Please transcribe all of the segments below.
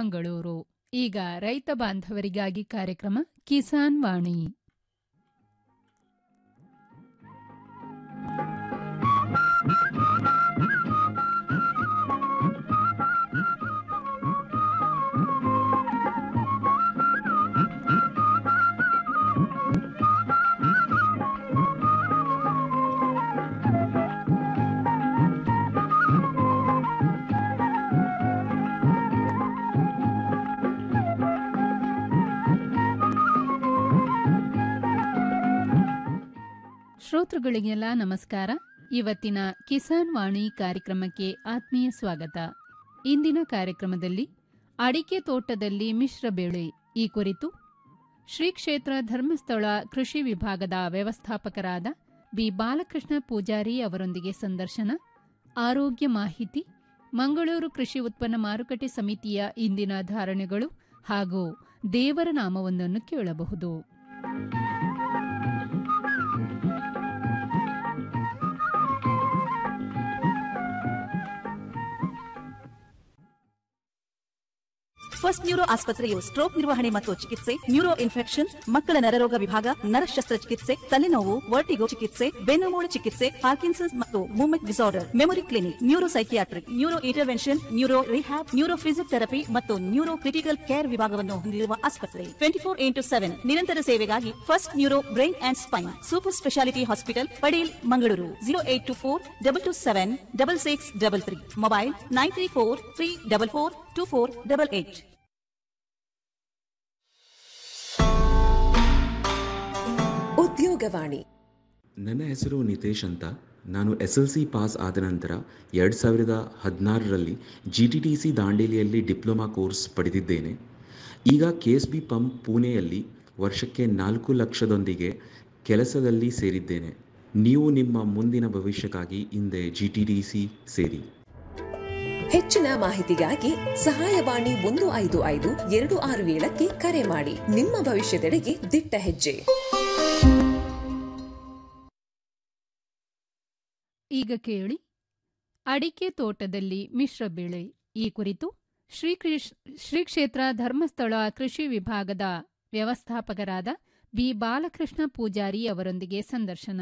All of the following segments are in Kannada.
ಮಂಗಳೂರು ಈಗ ರೈತ ಬಾಂಧವರಿಗಾಗಿ ಕಾರ್ಯಕ್ರಮ ಕಿಸಾನ್ ವಾಣಿ ಶ್ರೋತೃಗಳಿಗೆಲ್ಲ ನಮಸ್ಕಾರ ಇವತ್ತಿನ ಕಿಸಾನ್ ವಾಣಿ ಕಾರ್ಯಕ್ರಮಕ್ಕೆ ಆತ್ಮೀಯ ಸ್ವಾಗತ ಇಂದಿನ ಕಾರ್ಯಕ್ರಮದಲ್ಲಿ ಅಡಿಕೆ ತೋಟದಲ್ಲಿ ಮಿಶ್ರ ಬೆಳೆ ಈ ಕುರಿತು ಶ್ರೀ ಕ್ಷೇತ್ರ ಧರ್ಮಸ್ಥಳ ಕೃಷಿ ವಿಭಾಗದ ವ್ಯವಸ್ಥಾಪಕರಾದ ಬಿ ಬಾಲಕೃಷ್ಣ ಪೂಜಾರಿ ಅವರೊಂದಿಗೆ ಸಂದರ್ಶನ ಆರೋಗ್ಯ ಮಾಹಿತಿ ಮಂಗಳೂರು ಕೃಷಿ ಉತ್ಪನ್ನ ಮಾರುಕಟ್ಟೆ ಸಮಿತಿಯ ಇಂದಿನ ಧಾರಣೆಗಳು ಹಾಗೂ ದೇವರ ನಾಮವೊಂದನ್ನು ಕೇಳಬಹುದು ಫಸ್ಟ್ ನ್ಯೂರೋ ಆಸ್ಪತ್ರೆಯು ಸ್ಟ್ರೋಕ್ ನಿರ್ವಹಣೆ ಮತ್ತು ಚಿಕಿತ್ಸೆ ನ್ಯೂರೋ ಇನ್ಫೆಕ್ಷನ್ ಮಕ್ಕಳ ನರರೋಗ ವಿಭಾಗ ನರ ಶಸ್ತ್ರಚಿಕಿತ್ಸೆ ತಲೆನೋವು ವರ್ಟಿಗೋ ಚಿಕಿತ್ಸೆ ಬೆನ್ನುಮೂಳೆ ಚಿಕಿತ್ಸೆ ಪಾರ್ಕಿನ್ಸನ್ಸ್ ಮತ್ತು movement disorder memory clinic neuro psychiatric neuro intervention neuro rehab neuro physiotherapy ಮತ್ತು ನ್ಯೂರೋ ಕ್ರಿಟಿಕಲ್ ಕೇರ್ ವಿಭಾಗವನ್ನು ಹೊಂದಿರುವ ಆಸ್ಪತ್ರೆ ಟ್ವೆಂಟಿ ಫೋರ್ ಇಂಟು ಸೆವೆನ್ ನಿರಂತರ ಸೇವೆಗಾಗಿ first neuro brain and spine super speciality hospital Padil Mangaluru zero eight two four double two seven double six double three mobile nine three four three double four two four double eight ಉದ್ಯೋಗವಾಣಿ ನನ್ನ ಹೆಸರು ನಿತೇಶ್ ಅಂತ ನಾನು ಎಸ್ ಎಲ್ ಸಿ ಪಾಸ್ ಆದ ನಂತರ ಎರಡು ಸಾವಿರದ ಹದಿನಾರರಲ್ಲಿ ಜಿ ಟಿ ಟಿ ಸಿ ದಾಂಡೇಲಿಯಲ್ಲಿ ಡಿಪ್ಲೊಮಾ ಕೋರ್ಸ್ ಪಡೆದಿದ್ದೇನೆ ಈಗ ಕೆ ಎಸ್ ಬಿ ಪಂಪ್ ಪುಣೆಯಲ್ಲಿ ವರ್ಷಕ್ಕೆ ನಾಲ್ಕು ಲಕ್ಷದೊಂದಿಗೆ ಕೆಲಸದಲ್ಲಿ ಸೇರಿದ್ದೇನೆ ನೀವು ನಿಮ್ಮ ಮುಂದಿನ ಭವಿಷ್ಯಕ್ಕಾಗಿ ಹಿಂದೆ ಜಿ ಟಿ ಟಿ ಸಿ ಸೇರಿ ಹೆಚ್ಚಿನ ಮಾಹಿತಿಗಾಗಿ ಸಹಾಯವಾಣಿ ಒಂದು ಐದು ಐದು ಎರಡು ಆರು ಏಳಕ್ಕೆ ಕರೆ ಮಾಡಿ ನಿಮ್ಮ ಭವಿಷ್ಯದೆಡೆಗೆ ದಿಟ್ಟ ಹೆಜ್ಜೆ ಈಗ ಕೇಳಿ ಅಡಿಕೆ ತೋಟದಲ್ಲಿ ಮಿಶ್ರ ಬೆಳೆ ಈ ಕುರಿತು ಶ್ರೀ ಕೃಷ್- ಶ್ರೀ ಕ್ಷೇತ್ರ ಧರ್ಮಸ್ಥಳ ಕೃಷಿ ವಿಭಾಗದ ವ್ಯವಸ್ಥಾಪಕರಾದ ಬಿ ಬಾಲಕೃಷ್ಣ ಪೂಜಾರಿ ಅವರೊಂದಿಗೆ ಸಂದರ್ಶನ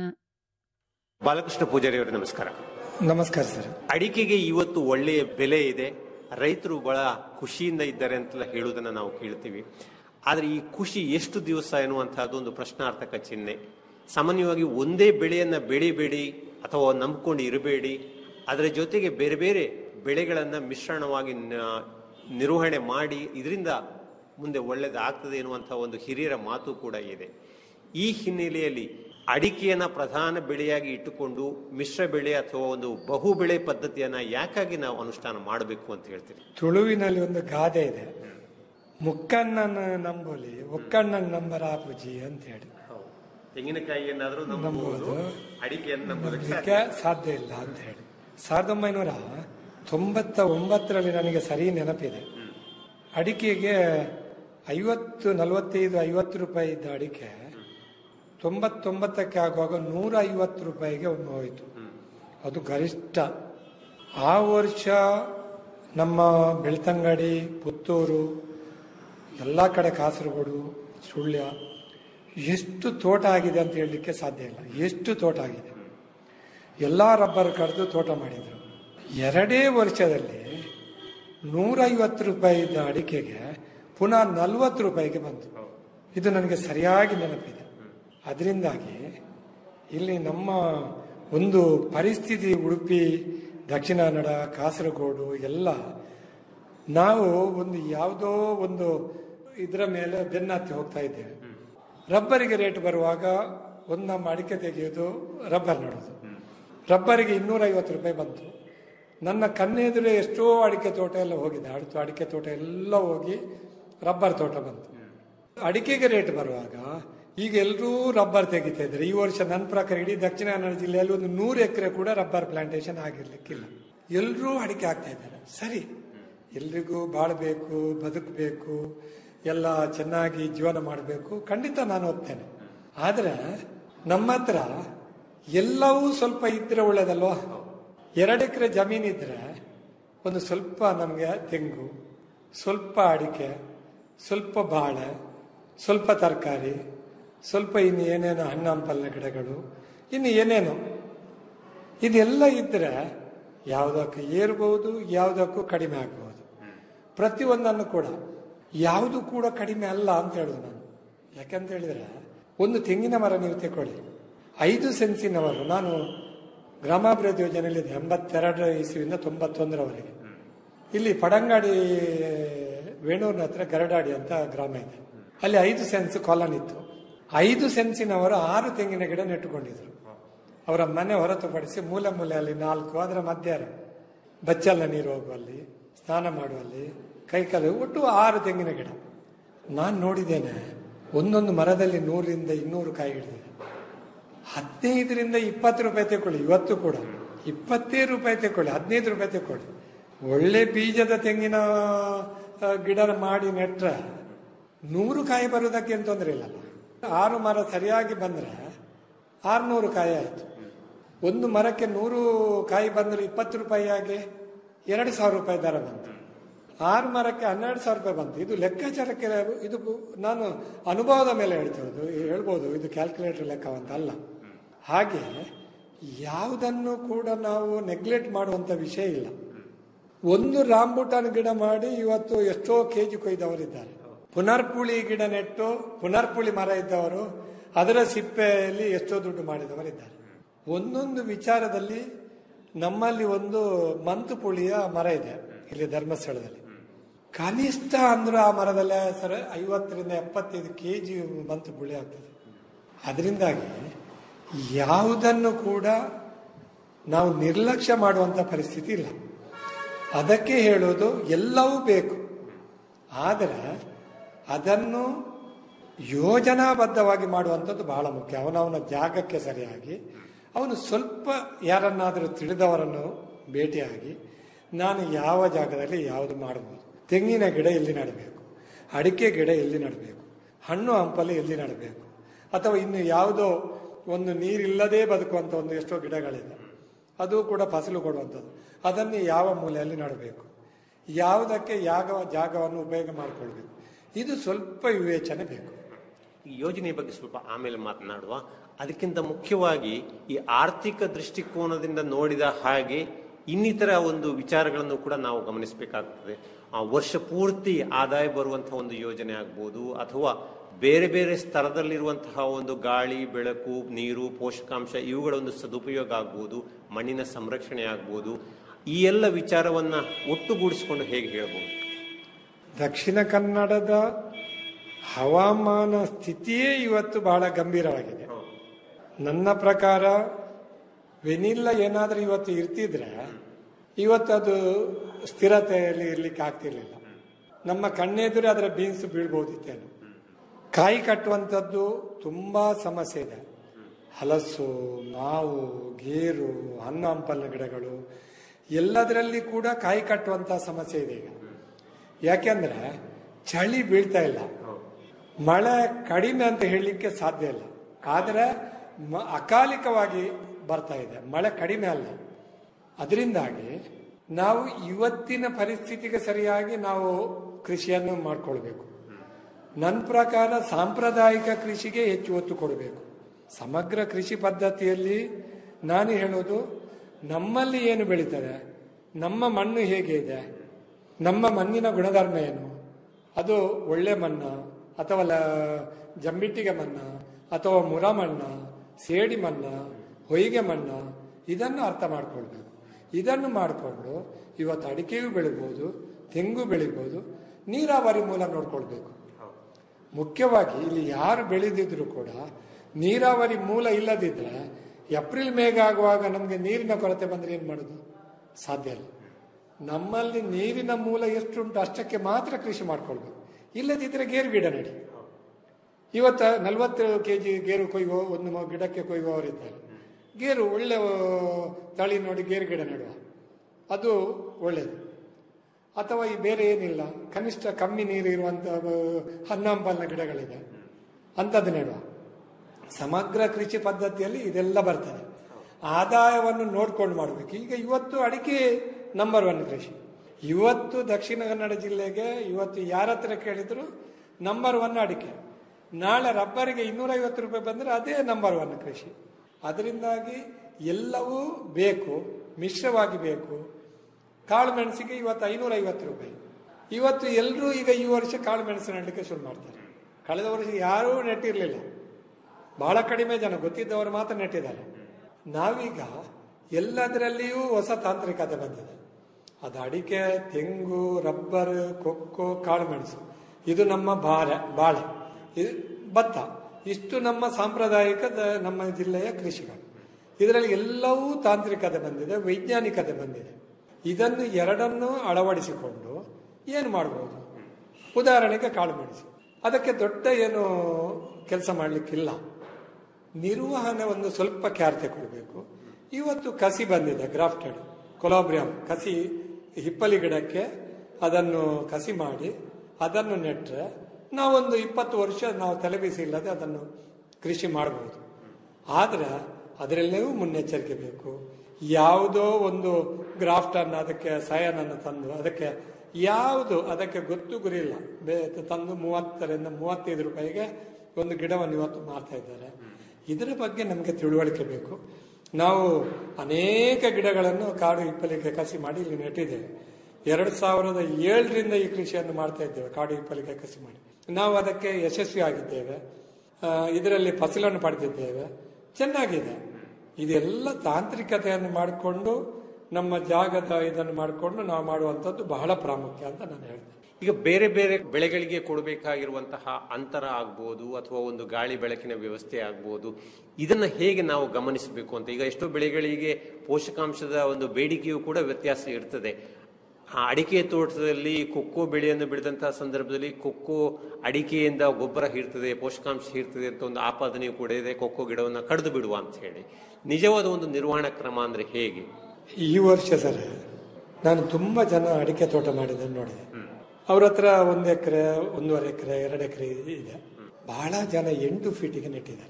ಬಾಲಕೃಷ್ಣ ಪೂಜಾರಿ ಅವರೇ ನಮಸ್ಕಾರ ನಮಸ್ಕಾರ ಸರ್ ಅಡಿಕೆಗೆ ಇವತ್ತು ಒಳ್ಳೆಯ ಬೆಲೆ ಇದೆ ರೈತರು ಬಹಳ ಖುಷಿಯಿಂದ ಇದ್ದಾರೆ ಅಂತೆಲ್ಲ ಹೇಳುವುದನ್ನ ನಾವು ಕೇಳ್ತೀವಿ ಆದ್ರೆ ಈ ಖುಷಿ ಎಷ್ಟು ದಿವಸ ಎನ್ನುವಂತಹದ್ದು ಒಂದು ಪ್ರಶ್ನಾರ್ಥಕ ಚಿಹ್ನೆ ಸಾಮಾನ್ಯವಾಗಿ ಒಂದೇ ಬೆಳೆಯನ್ನ ಬೆಳಿಬೇಡಿ ಅಥವಾ ನಂಬ್ಕೊಂಡು ಇರಬೇಡಿ ಅದರ ಜೊತೆಗೆ ಬೇರೆ ಬೇರೆ ಬೆಳೆಗಳನ್ನ ಮಿಶ್ರಣವಾಗಿ ನ- ನಿರ್ವಹಣೆ ಮಾಡಿ ಇದರಿಂದ ಮುಂದೆ ಒಳ್ಳೆಯದಾಗ್ತದೆ ಎನ್ನುವಂತಹ ಒಂದು ಹಿರಿಯರ ಮಾತು ಕೂಡ ಇದೆ ಈ ಹಿನ್ನೆಲೆಯಲ್ಲಿ ಅಡಿಕೆಯನ್ನ ಪ್ರಧಾನ ಬೆಳೆಯಾಗಿ ಇಟ್ಟುಕೊಂಡು ಮಿಶ್ರ ಬೆಳೆ ಅಥವಾ ಒಂದು ಬಹು ಬೆಳೆ ಪದ್ಧತಿಯನ್ನ ಯಾಕಾಗಿ ನಾವು ಅನುಷ್ಠಾನ ಮಾಡಬೇಕು ಅಂತ ಹೇಳ್ತೀರಿ ತುಳುವಿನಲ್ಲಿ ಒಂದು ಗಾದೆ ಇದೆ ಮುಕ್ಕಣ್ಣನ ನಂಬೋಲಿ ಒಕ್ಕಣ್ಣನ ನಂಬರ ಆಪುಜಿ ಅಂತ ಹೇಳಿ ತೆಂಗಿನಕಾಯಿಯನ್ನಾದ್ರೂ ನಂಬಬಹುದು ಅಡಿಕೆಯನ್ನು ನಂಬೋದಕ್ಕೆ ನಂಬಲಿಕ್ಕೆ ಸಾಧ್ಯ ಇಲ್ಲ ಅಂತ ಹೇಳಿ ಸಾವಿರದ ಒಂಬೈನೂರ ತೊಂಬತ್ತ ಒಂಬತ್ತರಲ್ಲಿ ನನಗೆ ಸರಿ ನೆನಪಿದೆ ಅಡಿಕೆಗೆ ಐವತ್ತು ನಲವತ್ತೈದು ಐವತ್ತು ರೂಪಾಯಿ ಇದ್ದ ಅಡಿಕೆ ತೊಂಬತ್ತೊಂಬತ್ತಕ್ಕೆ ಆಗುವಾಗ ನೂರ ಐವತ್ತು ರೂಪಾಯಿಗೆ ಒಮ್ಮೆ ಹೋಯಿತು ಅದು ಗರಿಷ್ಠ ಆ ವರ್ಷ ನಮ್ಮ ಬೆಳ್ತಂಗಡಿ ಪುತ್ತೂರು ಎಲ್ಲ ಕಡೆ ಕಾಸರಗೋಡು ಸುಳ್ಯ ಎಷ್ಟು ತೋಟ ಆಗಿದೆ ಅಂತ ಹೇಳಲಿಕ್ಕೆ ಸಾಧ್ಯ ಇಲ್ಲ ಎಷ್ಟು ತೋಟ ಆಗಿದೆ ಎಲ್ಲ ರಬ್ಬರ್ ಕಡ್ದು ತೋಟ ಮಾಡಿದರು ಎರಡೇ ವರ್ಷದಲ್ಲಿ ನೂರೈವತ್ತು ರೂಪಾಯಿ ಇದ್ದ ಅಡಿಕೆಗೆ ಪುನಃ ನಲ್ವತ್ತು ರೂಪಾಯಿಗೆ ಬಂತು ಇದು ನನಗೆ ಸರಿಯಾಗಿ ನೆನಪಿದೆ ಅದರಿಂದಾಗಿ ಇಲ್ಲಿ ನಮ್ಮ ಒಂದು ಪರಿಸ್ಥಿತಿ ಉಡುಪಿ ದಕ್ಷಿಣ ಕನ್ನಡ ಕಾಸರಗೋಡು ಎಲ್ಲ ನಾವು ಒಂದು ಯಾವುದೋ ಒಂದು ಇದರ ಮೇಲೆ ಬೆನ್ನತ್ತಿ ಹೋಗ್ತಾ ಇದ್ದೇವೆ ರಬ್ಬರಿಗೆ ರೇಟ್ ಬರುವಾಗ ಒಂದು ನಮ್ಮ ಅಡಿಕೆ ತೆಗೆಯೋದು ರಬ್ಬರ್ ನಡೋದು ರಬ್ಬರಿಗೆ ಇನ್ನೂರೈವತ್ತು ರೂಪಾಯಿ ಬಂತು ನನ್ನ ಕಣ್ಣೆದುರೇ ಎಷ್ಟೋ ಅಡಿಕೆ ತೋಟ ಎಲ್ಲ ಹೋಗಿದೆ ಅಡಿಕೆ ಅಡಿಕೆ ತೋಟ ಎಲ್ಲ ಹೋಗಿ ರಬ್ಬರ್ ತೋಟ ಬಂತು ಅಡಿಕೆಗೆ ರೇಟ್ ಬರುವಾಗ ಈಗ ಎಲ್ಲರೂ ರಬ್ಬರ್ ತೆಗಿತಾ ಇದ್ದಾರೆ ಈ ವರ್ಷ ನನ್ನ ಪ್ರಕಾರ ಇಡೀ ದಕ್ಷಿಣ ಕನ್ನಡ ಜಿಲ್ಲೆಯಲ್ಲಿ ಒಂದು ನೂರು ಎಕರೆ ಕೂಡ ರಬ್ಬರ್ ಪ್ಲಾಂಟೇಶನ್ ಆಗಿರ್ಲಿಕ್ಕಿಲ್ಲ ಎಲ್ಲರೂ ಅಡಿಕೆ ಹಾಕ್ತಾ ಇದ್ದಾರೆ ಸರಿ ಎಲ್ರಿಗೂ ಬಾಳ್ಬೇಕು ಬದುಕಬೇಕು ಎಲ್ಲ ಚೆನ್ನಾಗಿ ಜೀವನ ಮಾಡಬೇಕು ಖಂಡಿತ ನಾನು ಒಪ್ತೇನೆ ಆದ್ರೆ ನಮ್ಮ ಹತ್ರ ಎಲ್ಲವೂ ಸ್ವಲ್ಪ ಇದ್ರೆ ಒಳ್ಳೇದಲ್ವಾ ಎರಡು ಎಕರೆ ಜಮೀನಿದ್ರೆ ಒಂದು ಸ್ವಲ್ಪ ನಮಗೆ ತೆಂಗು ಸ್ವಲ್ಪ ಅಡಿಕೆ ಸ್ವಲ್ಪ ಬಾಳೆ ಸ್ವಲ್ಪ ತರಕಾರಿ ಸ್ವಲ್ಪ ಇನ್ನು ಏನೇನೋ ಹಣ್ಣು ಹಂಪಲಿನ ಗಿಡಗಳು ಇನ್ನು ಏನೇನೋ ಇದೆಲ್ಲ ಇದ್ದರೆ ಯಾವುದಕ್ಕೂ ಏರ್ಬೋದು ಯಾವುದಕ್ಕೂ ಕಡಿಮೆ ಆಗ್ಬೋದು ಪ್ರತಿಯೊಂದನ್ನು ಕೂಡ ಯಾವುದು ಕೂಡ ಕಡಿಮೆ ಅಲ್ಲ ಅಂತ ಹೇಳುದು ನಾನು ಯಾಕಂತ ಹೇಳಿದ್ರೆ ಒಂದು ತೆಂಗಿನ ಮರ ನೀವು ತಗೊಳ್ಳಿ ಐದು ಸೆನ್ಸಿನವರು ನಾನು ಗ್ರಾಮಾಭಿವೃದ್ಧಿ ಯೋಜನೆಯಲ್ಲಿ ಎಂಬತ್ತೆರಡರ ಇಸುವಿಂದ ತೊಂಬತ್ತೊಂದರವರೆಗೆ ಇಲ್ಲಿ ಪಡಂಗಾಡಿ ವೇಣೂರಿನ ಹತ್ರ ಗರಡಾಡಿ ಅಂತ ಗ್ರಾಮ ಇದೆ ಅಲ್ಲಿ ಐದು ಸೆನ್ಸ್ ಕಾಲನ್ ಇತ್ತು ಐದು ಸೆನ್ಸಿನವರು ಆರು ತೆಂಗಿನ ಗಿಡ ನೆಟ್ಟುಕೊಂಡಿದ್ರು ಅವರ ಮನೆ ಹೊರತುಪಡಿಸಿ ಮೂಲೆ ಮೂಲೆಯಲ್ಲಿ ನಾಲ್ಕು ಅದರ ಮಧ್ಯ ಬಚ್ಚಲ ನೀರು ಹೋಗುವಲ್ಲಿ ಸ್ನಾನ ಮಾಡುವಲ್ಲಿ ಕೈಕಾಲು ಒಟ್ಟು ಆರು ತೆಂಗಿನ ಗಿಡ ನಾನು ನೋಡಿದ್ದೇನೆ ಒಂದೊಂದು ಮರದಲ್ಲಿ ನೂರರಿಂದ ಇನ್ನೂರು ಕಾಯಿ ಹಿಡಿದಿದೆ ಹದಿನೈದರಿಂದ ಇಪ್ಪತ್ತು ರೂಪಾಯಿ ತಗೊಳ್ಳಿ ಇವತ್ತು ಕೂಡ ಇಪ್ಪತ್ತೇ ರೂಪಾಯಿ ತಗೊಳ್ಳಿ ಹದಿನೈದು ರೂಪಾಯಿ ತಗೊಳ್ಳಿ ಒಳ್ಳೆ ಬೀಜದ ತೆಂಗಿನ ಆ, ಗಿಡ ಮಾಡಿ ನೆಟ್ರೆ ನೂರು ಕಾಯಿ ಬರುವುದಕ್ಕೆ ಏನು ತೊಂದರೆ ಇಲ್ಲಲ್ಲ ಆರು ಮರ ಸರಿಯಾಗಿ ಬಂದ್ರೆ ಆರ್ನೂರು ಕಾಯಿ ಆಯಿತು ಒಂದು ಮರಕ್ಕೆ ನೂರು ಕಾಯಿ ಬಂದರೆ ಇಪ್ಪತ್ತು ರೂಪಾಯಿ ಆಗಿ ಎರಡು ಸಾವಿರ ರೂಪಾಯಿ ದರ ಬಂತು ಆರು ಮರಕ್ಕೆ ಹನ್ನೆರಡು ಸಾವಿರ ರೂಪಾಯಿ ಬಂತು ಇದು ಲೆಕ್ಕಾಚಾರಕ್ಕೆ ಇದು ನಾನು ಅನುಭವದ ಮೇಲೆ ಹೇಳ್ತಿರೋದು ಹೇಳ್ಬೋದು ಇದು ಕ್ಯಾಲ್ಕುಲೇಟರ್ ಲೆಕ್ಕವಂತ ಅಲ್ಲ ಹಾಗೆ ಯಾವುದನ್ನು ಕೂಡ ನಾವು ನೆಗ್ಲೆಕ್ಟ್ ಮಾಡುವಂತ ವಿಷಯ ಇಲ್ಲ ಒಂದು ರಾಂಬುಟಾನ್ ಗಿಡ ಮಾಡಿ ಇವತ್ತು ಎಷ್ಟೋ ಕೆಜಿ ಕೊಯ್ದವರಿದ್ದಾರೆ ಪುನರ್ಪುಳಿ ಗಿಡ ನೆಟ್ಟು ಪುನರ್ಪುಳಿ ಮರ ಇದ್ದವರು ಅದರ ಸಿಪ್ಪೆಯಲ್ಲಿ ಎಷ್ಟೋ ದುಡ್ಡು ಮಾಡಿದವರಿದ್ದಾರೆ ಒಂದೊಂದು ವಿಚಾರದಲ್ಲಿ ನಮ್ಮಲ್ಲಿ ಒಂದು ಮಂತು ಪುಳಿಯ ಮರ ಇದೆ ಇಲ್ಲಿ ಧರ್ಮಸ್ಥಳದಲ್ಲಿ ಕನಿಷ್ಠ ಅಂದ್ರೂ ಆ ಮರದಲ್ಲ ಸರ್ ಐವತ್ತರಿಂದ ಎಪ್ಪತ್ತೈದು ಕೆ ಜಿ ಮಂತು ಪುಳಿ ಆಗ್ತದೆ ಅದರಿಂದಾಗಿ ಯಾವುದನ್ನು ಕೂಡ ನಾವು ನಿರ್ಲಕ್ಷ್ಯ ಮಾಡುವಂತ ಪರಿಸ್ಥಿತಿ ಇಲ್ಲ ಅದಕ್ಕೆ ಹೇಳೋದು ಎಲ್ಲವೂ ಬೇಕು ಆದರೆ ಅದನ್ನು ಯೋಜನಾಬದ್ಧವಾಗಿ ಮಾಡುವಂಥದ್ದು ಬಹಳ ಮುಖ್ಯ ಅವನವನ ಜಾಗಕ್ಕೆ ಸರಿಯಾಗಿ ಅವನು ಸ್ವಲ್ಪ ಯಾರನ್ನಾದರೂ ತಿಳಿದವರನ್ನು ಭೇಟಿಯಾಗಿ ನಾನು ಯಾವ ಜಾಗದಲ್ಲಿ ಯಾವುದು ಮಾಡಬಹುದು ತೆಂಗಿನ ಗಿಡ ಎಲ್ಲಿ ನಡಬೇಕು ಅಡಿಕೆ ಗಿಡ ಎಲ್ಲಿ ನಡಬೇಕು ಹಣ್ಣು ಹಂಪಲು ಎಲ್ಲಿ ನಡಬೇಕು ಅಥವಾ ಇನ್ನು ಯಾವುದೋ ಒಂದು ನೀರಿಲ್ಲದೆ ಬದುಕುವಂಥ ಒಂದು ಎಷ್ಟೋ ಗಿಡಗಳಿದೆ ಅದು ಕೂಡ ಫಸಲು ಕೊಡುವಂಥದ್ದು ಅದನ್ನು ಯಾವ ಮೂಲೆಯಲ್ಲಿ ನಡಬೇಕು ಯಾವುದಕ್ಕೆ ಯಾವ ಜಾಗವನ್ನು ಉಪಯೋಗ ಮಾಡಿಕೊಳ್ಬೇಕು ಇದು ಸ್ವಲ್ಪ ವಿವೇಚನೆ ಬೇಕು ಈ ಯೋಜನೆಯ ಬಗ್ಗೆ ಸ್ವಲ್ಪ ಆಮೇಲೆ ಮಾತನಾಡುವ ಅದಕ್ಕಿಂತ ಮುಖ್ಯವಾಗಿ ಈ ಆರ್ಥಿಕ ದೃಷ್ಟಿಕೋನದಿಂದ ನೋಡಿದ ಹಾಗೆ ಇನ್ನಿತರ ಒಂದು ವಿಚಾರಗಳನ್ನು ಕೂಡ ನಾವು ಗಮನಿಸಬೇಕಾಗ್ತದೆ ಆ ವರ್ಷ ಪೂರ್ತಿ ಆದಾಯ ಬರುವಂತಹ ಒಂದು ಯೋಜನೆ ಆಗ್ಬೋದು ಅಥವಾ ಬೇರೆ ಬೇರೆ ಸ್ತರದಲ್ಲಿರುವಂತಹ ಒಂದು ಗಾಳಿ ಬೆಳಕು ನೀರು ಪೋಷಕಾಂಶ ಇವುಗಳ ಒಂದು ಸದುಪಯೋಗ ಆಗ್ಬೋದು ಮಣ್ಣಿನ ಸಂರಕ್ಷಣೆ ಆಗ್ಬೋದು ಈ ಎಲ್ಲ ವಿಚಾರವನ್ನ ಒಟ್ಟುಗೂಡಿಸಿಕೊಂಡು ಹೇಗೆ ಹೇಳ್ಬೋದು ದಕ್ಷಿಣ ಕನ್ನಡದ ಹವಾಮಾನ ಸ್ಥಿತಿಯೇ ಇವತ್ತು ಬಹಳ ಗಂಭೀರವಾಗಿದೆ ನನ್ನ ಪ್ರಕಾರ ವೆನಿಲ್ಲ ಏನಾದರೂ ಇವತ್ತು ಇರ್ತಿದ್ರೆ ಇವತ್ತು ಅದು ಸ್ಥಿರತೆಯಲ್ಲಿ ಇರ್ಲಿಕ್ಕೆ ಆಗ್ತಿರ್ಲಿಲ್ಲ ನಮ್ಮ ಕಣ್ಣೆದುರು ಅದರ ಬೀನ್ಸ್ ಬೀಳ್ಬೋದಿತ್ತೇನು ಕಾಯಿ ಕಟ್ಟುವಂಥದ್ದು ತುಂಬಾ ಸಮಸ್ಯೆ ಇದೆ ಹಲಸು ಮಾವು ಗೇರು ಹಣ್ಣು ಹಂಪಲಿನ ಗಿಡಗಳು ಎಲ್ಲದರಲ್ಲಿ ಕೂಡ ಕಾಯಿ ಕಟ್ಟುವಂತ ಸಮಸ್ಯೆ ಇದೆ ಈಗ ಯಾಕೆಂದ್ರೆ ಚಳಿ ಬೀಳ್ತಾ ಇಲ್ಲ ಮಳೆ ಕಡಿಮೆ ಅಂತ ಹೇಳಲಿಕ್ಕೆ ಸಾಧ್ಯ ಇಲ್ಲ ಆದರೆ ಮ- ಅಕಾಲಿಕವಾಗಿ ಬರ್ತಾ ಇದೆ ಮಳೆ ಕಡಿಮೆ ಅಲ್ಲ ಅದರಿಂದಾಗಿ ನಾವು ಇವತ್ತಿನ ಪರಿಸ್ಥಿತಿಗೆ ಸರಿಯಾಗಿ ನಾವು ಕೃಷಿಯನ್ನು ಮಾಡ್ಕೊಳ್ಬೇಕು ನನ್ನ ಪ್ರಕಾರ ಸಾಂಪ್ರದಾಯಿಕ ಕೃಷಿಗೆ ಹೆಚ್ಚು ಒತ್ತು ಕೊಡಬೇಕು ಸಮಗ್ರ ಕೃಷಿ ಪದ್ಧತಿಯಲ್ಲಿ ನಾನು ಹೇಳೋದು ನಮ್ಮಲ್ಲಿ ಏನು ಬೆಳೀತದೆ ನಮ್ಮ ಮಣ್ಣು ಹೇಗೆ ಇದೆ ನಮ್ಮ ಮಣ್ಣಿನ ಗುಣಧರ್ಮ ಏನು ಅದು ಒಳ್ಳೆ ಮಣ್ಣ ಅಥವಾ ಲ- ಜಂಬಿಟ್ಟಿಗೆ ಮಣ್ಣ ಅಥವಾ ಮುರ ಮಣ್ಣ ಸೇಡಿ ಮಣ್ಣ ಹೊಯ್ಗೆ ಮಣ್ಣ ಇದನ್ನು ಅರ್ಥ ಮಾಡ್ಕೊಳ್ಬೇಕು ಇದನ್ನು ಮಾಡಿಕೊಂಡು ಇವತ್ತು ಅಡಿಕೆಯೂ ಬೆಳಿಬೋದು ತೆಂಗು ಬೆಳಿಬೋದು ನೀರಾವರಿ ಮೂಲ ನೋಡ್ಕೊಳ್ಬೇಕು ಮುಖ್ಯವಾಗಿ ಇಲ್ಲಿ ಯಾರು ಬೆಳೆದಿದ್ರು ಕೂಡ ನೀರಾವರಿ ಮೂಲ ಇಲ್ಲದಿದ್ರೆ ಏಪ್ರಿಲ್ ಮೇಘ ಆಗುವಾಗ ನಮಗೆ ನೀರಿನ ಕೊರತೆ ಬಂದ್ರೆ ಏನ್ ಮಾಡೋದು ಸಾಧ್ಯ ಇಲ್ಲ ನಮ್ಮಲ್ಲಿ ನೀರಿನ ಮೂಲ ಎಷ್ಟುಂಟು ಅಷ್ಟಕ್ಕೆ ಮಾತ್ರ ಕೃಷಿ ಮಾಡ್ಕೊಳ್ಬೇಕು ಇಲ್ಲದಿದ್ರೆ ಗೇರು ಗಿಡ ನಡಿ ಇವತ್ತು ನಲವತ್ತು ಕೆ ಜಿ ಗೇರು ಕೊಯ್ಯುವ ಒಂದು ಮ- ಗಿಡಕ್ಕೆ ಕೊಯ್ಯುವವರಿದ್ದಾರೆ ಗೇರು ಒಳ್ಳೆ ಆ, ತಳಿ ನೋಡಿ ಗೇರು ಗಿಡ ನೆಡುವ ಅದು ಒಳ್ಳೆಯದು ಅಥವಾ ಈ ಬೇರೆ ಏನಿಲ್ಲ ಕನಿಷ್ಠ ಕಮ್ಮಿ ನೀರು ಇರುವಂತ ಹನ್ನಂಪಲ್ನ ಗಿಡಗಳಿದೆ ಅಂಥದ್ದು ನೆಡುವ ಸಮಗ್ರ ಕೃಷಿ ಪದ್ಧತಿಯಲ್ಲಿ ಇದೆಲ್ಲ ಬರ್ತದೆ ಆದಾಯವನ್ನು ನೋಡ್ಕೊಂಡು ಮಾಡಬೇಕು ಈಗ ಇವತ್ತು ಅಡಿಕೆ ನಂಬರ್ ಒನ್ ಕೃಷಿ ಇವತ್ತು ದಕ್ಷಿಣ ಕನ್ನಡ ಜಿಲ್ಲೆಗೆ ಇವತ್ತು ಯಾರ ಹತ್ರ ಕೇಳಿದ್ರು ನಂಬರ್ ಒನ್ ಅಡಿಕೆ ನಾಳೆ ರಬ್ಬರಿಗೆ ಇನ್ನೂರೈವತ್ತು ರೂಪಾಯಿ ಬಂದರೆ ಅದೇ ನಂಬರ್ ಒನ್ ಕೃಷಿ ಅದರಿಂದಾಗಿ ಎಲ್ಲವೂ ಬೇಕು ಮಿಶ್ರವಾಗಿ ಬೇಕು ಕಾಳು ಮೆಣಸಿಗೆ ಇವತ್ತು ಐನೂರೈವತ್ತು ರೂಪಾಯಿ ಇವತ್ತು ಎಲ್ಲರೂ ಈಗ ಈ ವರ್ಷ ಕಾಳು ಮೆಣಸು ನೆಡಲಿಕ್ಕೆ ಶುರು ಮಾಡ್ತಾರೆ ಕಳೆದ ವರ್ಷ ಯಾರೂ ನೆಟ್ಟಿರಲಿಲ್ಲ ಬಹಳ ಕಡಿಮೆ ಜನ ಗೊತ್ತಿದ್ದವರು ಮಾತ್ರ ನೆಟ್ಟಿದ್ದಾರೆ ನಾವೀಗ ಎಲ್ಲದರಲ್ಲಿಯೂ ಹೊಸ ತಾಂತ್ರಿಕತೆ ಬಂದಿದೆ ಅದು ಅಡಿಕೆ ತೆಂಗು ರಬ್ಬರ್ ಕೊಕ್ಕೋ ಕಾಳು ಮೆಣಸು ಇದು ನಮ್ಮ ಬಾಳೆ ಬಾಳೆ ಇದು ಭತ್ತ ಇಷ್ಟು ನಮ್ಮ ಸಾಂಪ್ರದಾಯಿಕ ದ- ನಮ್ಮ ಜಿಲ್ಲೆಯ ಕೃಷಿಗಳು ಇದರಲ್ಲಿ ಎಲ್ಲವೂ ತಾಂತ್ರಿಕತೆ ಬಂದಿದೆ ವೈಜ್ಞಾನಿಕತೆ ಬಂದಿದೆ ಇದನ್ನು ಎರಡನ್ನೂ ಅಳವಡಿಸಿಕೊಂಡು ಏನು ಮಾಡ್ಬೋದು ಉದಾಹರಣೆಗೆ ಕಾಳು ಮೆಣಸು ಅದಕ್ಕೆ ದೊಡ್ಡ ಏನು ಕೆಲಸ ಮಾಡಲಿಕ್ಕಿಲ್ಲ ನಿರ್ವಹಣೆ ಒಂದು ಸ್ವಲ್ಪ ಕ್ಯಾರ್ತೆ ಕೊಡಬೇಕು ಇವತ್ತು ಕಸಿ ಬಂದಿದೆ ಗ್ರಾಫ್ಟೆಡ್ ಕೊಲಾಬ್ರಿಯಂ ಕಸಿ ಹಿಪ್ಪಲಿ ಗಿಡಕ್ಕೆ ಅದನ್ನು ಕಸಿ ಮಾಡಿ ಅದನ್ನು ನೆಟ್ಟರೆ ನಾವೊಂದು ಇಪ್ಪತ್ತು ವರ್ಷ ನಾವು ತಲೆಬಿಸಿ ಇಲ್ಲದೆ ಅದನ್ನು ಕೃಷಿ ಮಾಡಬಹುದು ಆದರೆ ಅದರಲ್ಲಿಯೂ ಮುನ್ನೆಚ್ಚರಿಕೆ ಬೇಕು ಯಾವುದೋ ಒಂದು ಗ್ರಾಫ್ಟನ್ನು ಅದಕ್ಕೆ ಸಯನನ್ನು ತಂದು ಅದಕ್ಕೆ ಯಾವುದು ಅದಕ್ಕೆ ಗೊತ್ತು ಗುರಿ ಇಲ್ಲ ಬೇ ತಂದು ಮೂವತ್ತರಿಂದ ಮೂವತ್ತೈದು ರೂಪಾಯಿಗೆ ಒಂದು ಗಿಡವನ್ನು ಇವತ್ತು ಮಾರ್ತಾ ಇದ್ದಾರೆ ಇದರ ಬಗ್ಗೆ ನಮಗೆ ತಿಳುವಳಿಕೆ ಬೇಕು ನಾವು ಅನೇಕ ಗಿಡಗಳನ್ನು ಕಾಡು ಹಿಪ್ಪಲಿಗೆ ಕಸಿ ಮಾಡಿ ಇಲ್ಲಿ ನೆಟ್ಟಿದ್ದೇವೆ ಎರಡು ಸಾವಿರದ ಏಳರಿಂದ ಈ ಕೃಷಿಯನ್ನು ಮಾಡ್ತಾ ಇದ್ದೇವೆ ಕಾಡು ಹಿಪ್ಪಲಿಗೆ ಕಸಿ ಮಾಡಿ ನಾವು ಅದಕ್ಕೆ ಯಶಸ್ವಿ ಆಗಿದ್ದೇವೆ ಆ, ಇದರಲ್ಲಿ ಫಸಲನ್ನು ಪಡೆದಿದ್ದೇವೆ ಚೆನ್ನಾಗಿದೆ ಇದೆಲ್ಲ ತಾಂತ್ರಿಕತೆಯನ್ನು ಮಾಡಿಕೊಂಡು ನಮ್ಮ ಜಾಗದ ಇದನ್ನು ಮಾಡಿಕೊಂಡು ನಾವು ಮಾಡುವಂಥದ್ದು ಬಹಳ ಪ್ರಾಮುಖ್ಯ ಅಂತ ನಾನು ಹೇಳ್ತೇನೆ ಈಗ ಬೇರೆ ಬೇರೆ ಬೆಳೆಗಳಿಗೆ ಕೊಡಬೇಕಾಗಿರುವಂತಹ ಅಂತರ ಆಗ್ಬೋದು ಅಥವಾ ಒಂದು ಗಾಳಿ ಬೆಳಕಿನ ವ್ಯವಸ್ಥೆ ಆಗ್ಬೋದು ಇದನ್ನ ಹೇಗೆ ನಾವು ಗಮನಿಸಬೇಕು ಅಂತ ಈಗ ಎಷ್ಟೋ ಬೆಳೆಗಳಿಗೆ ಪೋಷಕಾಂಶದ ಒಂದು ಬೇಡಿಕೆಯೂ ಕೂಡ ವ್ಯತ್ಯಾಸ ಇರ್ತದೆ ಆ ಅಡಿಕೆ ತೋಟದಲ್ಲಿ ಕೊಕ್ಕೋ ಬೆಳೆಯನ್ನು ಬೆಳೆದಂತಹ ಸಂದರ್ಭದಲ್ಲಿ ಕೊಕ್ಕೋ ಅಡಿಕೆಯಿಂದ ಗೊಬ್ಬರ ಹೀರ್ತದೆ ಪೋಷಕಾಂಶ ಹೀರ್ತದೆ ಅಂತ ಒಂದು ಆಪಾದನೆಯೂ ಕೂಡ ಇದೆ ಕೊಕ್ಕೋ ಗಿಡವನ್ನು ಕಡಿದು ಬಿಡುವ ಅಂತ ಹೇಳಿ ನಿಜವಾದ ಒಂದು ನಿರ್ವಹಣಾ ಕ್ರಮ ಅಂದ್ರೆ ಹೇಗೆ ಈ ವರ್ಷ ಸರ್ ನಾನು ತುಂಬಾ ಜನ ಅಡಿಕೆ ತೋಟ ಮಾಡಿದ್ದನ್ನು ನೋಡಿದೆ ಅವ್ರ ಹತ್ರ ಒಂದು ಎಕರೆ ಒಂದೂವರೆ ಎಕರೆ ಎರಡು ಎಕರೆ ಇದೆ ಬಹಳ ಜನ ಎಂಟು ಫೀಟಿಗೆ ನೆಟ್ಟಿದ್ದಾರೆ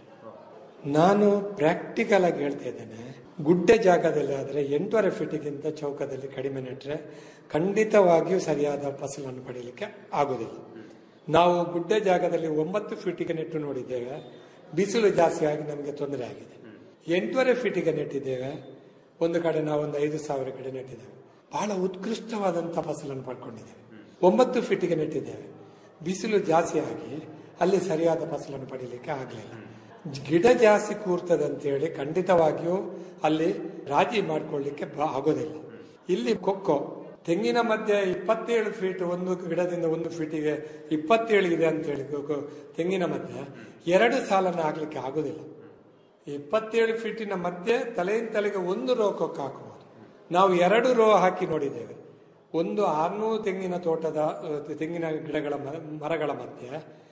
ನಾನು ಪ್ರಾಕ್ಟಿಕಲ್ ಆಗಿ ಹೇಳ್ತಾ ಇದ್ದೇನೆ ಗುಡ್ಡೆ ಜಾಗದಲ್ಲಿ ಆದರೆ ಎಂಟೂವರೆ ಫೀಟಿಗಿಂತ ಚೌಕದಲ್ಲಿ ಕಡಿಮೆ ನೆಟ್ಟರೆ ಖಂಡಿತವಾಗಿಯೂ ಸರಿಯಾದ ಫಸಲನ್ನು ಪಡೆಯಲಿಕ್ಕೆ ಆಗುವುದಿಲ್ಲ ನಾವು ಗುಡ್ಡೆ ಜಾಗದಲ್ಲಿ ಒಂಬತ್ತು ಫೀಟಿಗೆ ನೆಟ್ಟು ನೋಡಿದ್ದೇವೆ ಬಿಸಿಲು ಜಾಸ್ತಿ ಆಗಿ ನಮಗೆ ತೊಂದರೆ ಆಗಿದೆ ಎಂಟೂವರೆ ಫೀಟಿಗೆ ನೆಟ್ಟಿದ್ದೇವೆ ಒಂದು ಕಡೆ ನಾವು ಒಂದು ಐದು ಸಾವಿರ ಕಡೆ ನೆಟ್ಟಿದ್ದೇವೆ ಬಹಳ ಉತ್ಕೃಷ್ಟವಾದಂಥ ಫಸಲನ್ನು ಪಡ್ಕೊಂಡಿದ್ದೇವೆ ಒಂಬತ್ತು ಫೀಟಿಗೆ ನೆಟ್ಟಿದ್ದೇವೆ ಬಿಸಿಲು ಜಾಸ್ತಿ ಆಗಿ ಅಲ್ಲಿ ಸರಿಯಾದ ಫಸಲನ್ನು ಪಡೀಲಿಕ್ಕೆ ಆಗಲಿಲ್ಲ ಗಿಡ ಜಾಸ್ತಿ ಕೂರ್ತದೆ ಅಂತೇಳಿ ಖಂಡಿತವಾಗಿಯೂ ಅಲ್ಲಿ ರಾಜಿ ಮಾಡ್ಕೊಳ್ಳಿಕ್ಕೆ ಬ- ಆಗೋದಿಲ್ಲ ಇಲ್ಲಿ ಕೊಕ್ಕೋ ತೆಂಗಿನ ಮಧ್ಯೆ ಇಪ್ಪತ್ತೇಳು ಫೀಟ್ ಒಂದು ಗಿಡದಿಂದ ಒಂದು ಫೀಟಿಗೆ ಇಪ್ಪತ್ತೇಳು ಇದೆ ಅಂತೇಳಿ ಕೊಕ್ಕೋ ತೆಂಗಿನ ಮಧ್ಯೆ ಎರಡು ಸಾಲನ್ನು ಆಗ್ಲಿಕ್ಕೆ ಆಗೋದಿಲ್ಲ ಇಪ್ಪತ್ತೇಳು ಫೀಟಿನ ಮಧ್ಯೆ ತಲೆಯಿಂದ ತಲೆಗೆ ಒಂದು ರೋ ಕೊಕ್ಕ ಹಾಕಬಹುದು ನಾವು ಎರಡು ರೋ ಹಾಕಿ ನೋಡಿದ್ದೇವೆ ಒಂದು ಆರ್ನೂರು ತೆಂಗಿನ ತೋಟದ ಅಹ್, ತೆಂಗಿನ ಗಿಡಗಳ ಮ- ಮರಗಳ ಮಧ್ಯೆ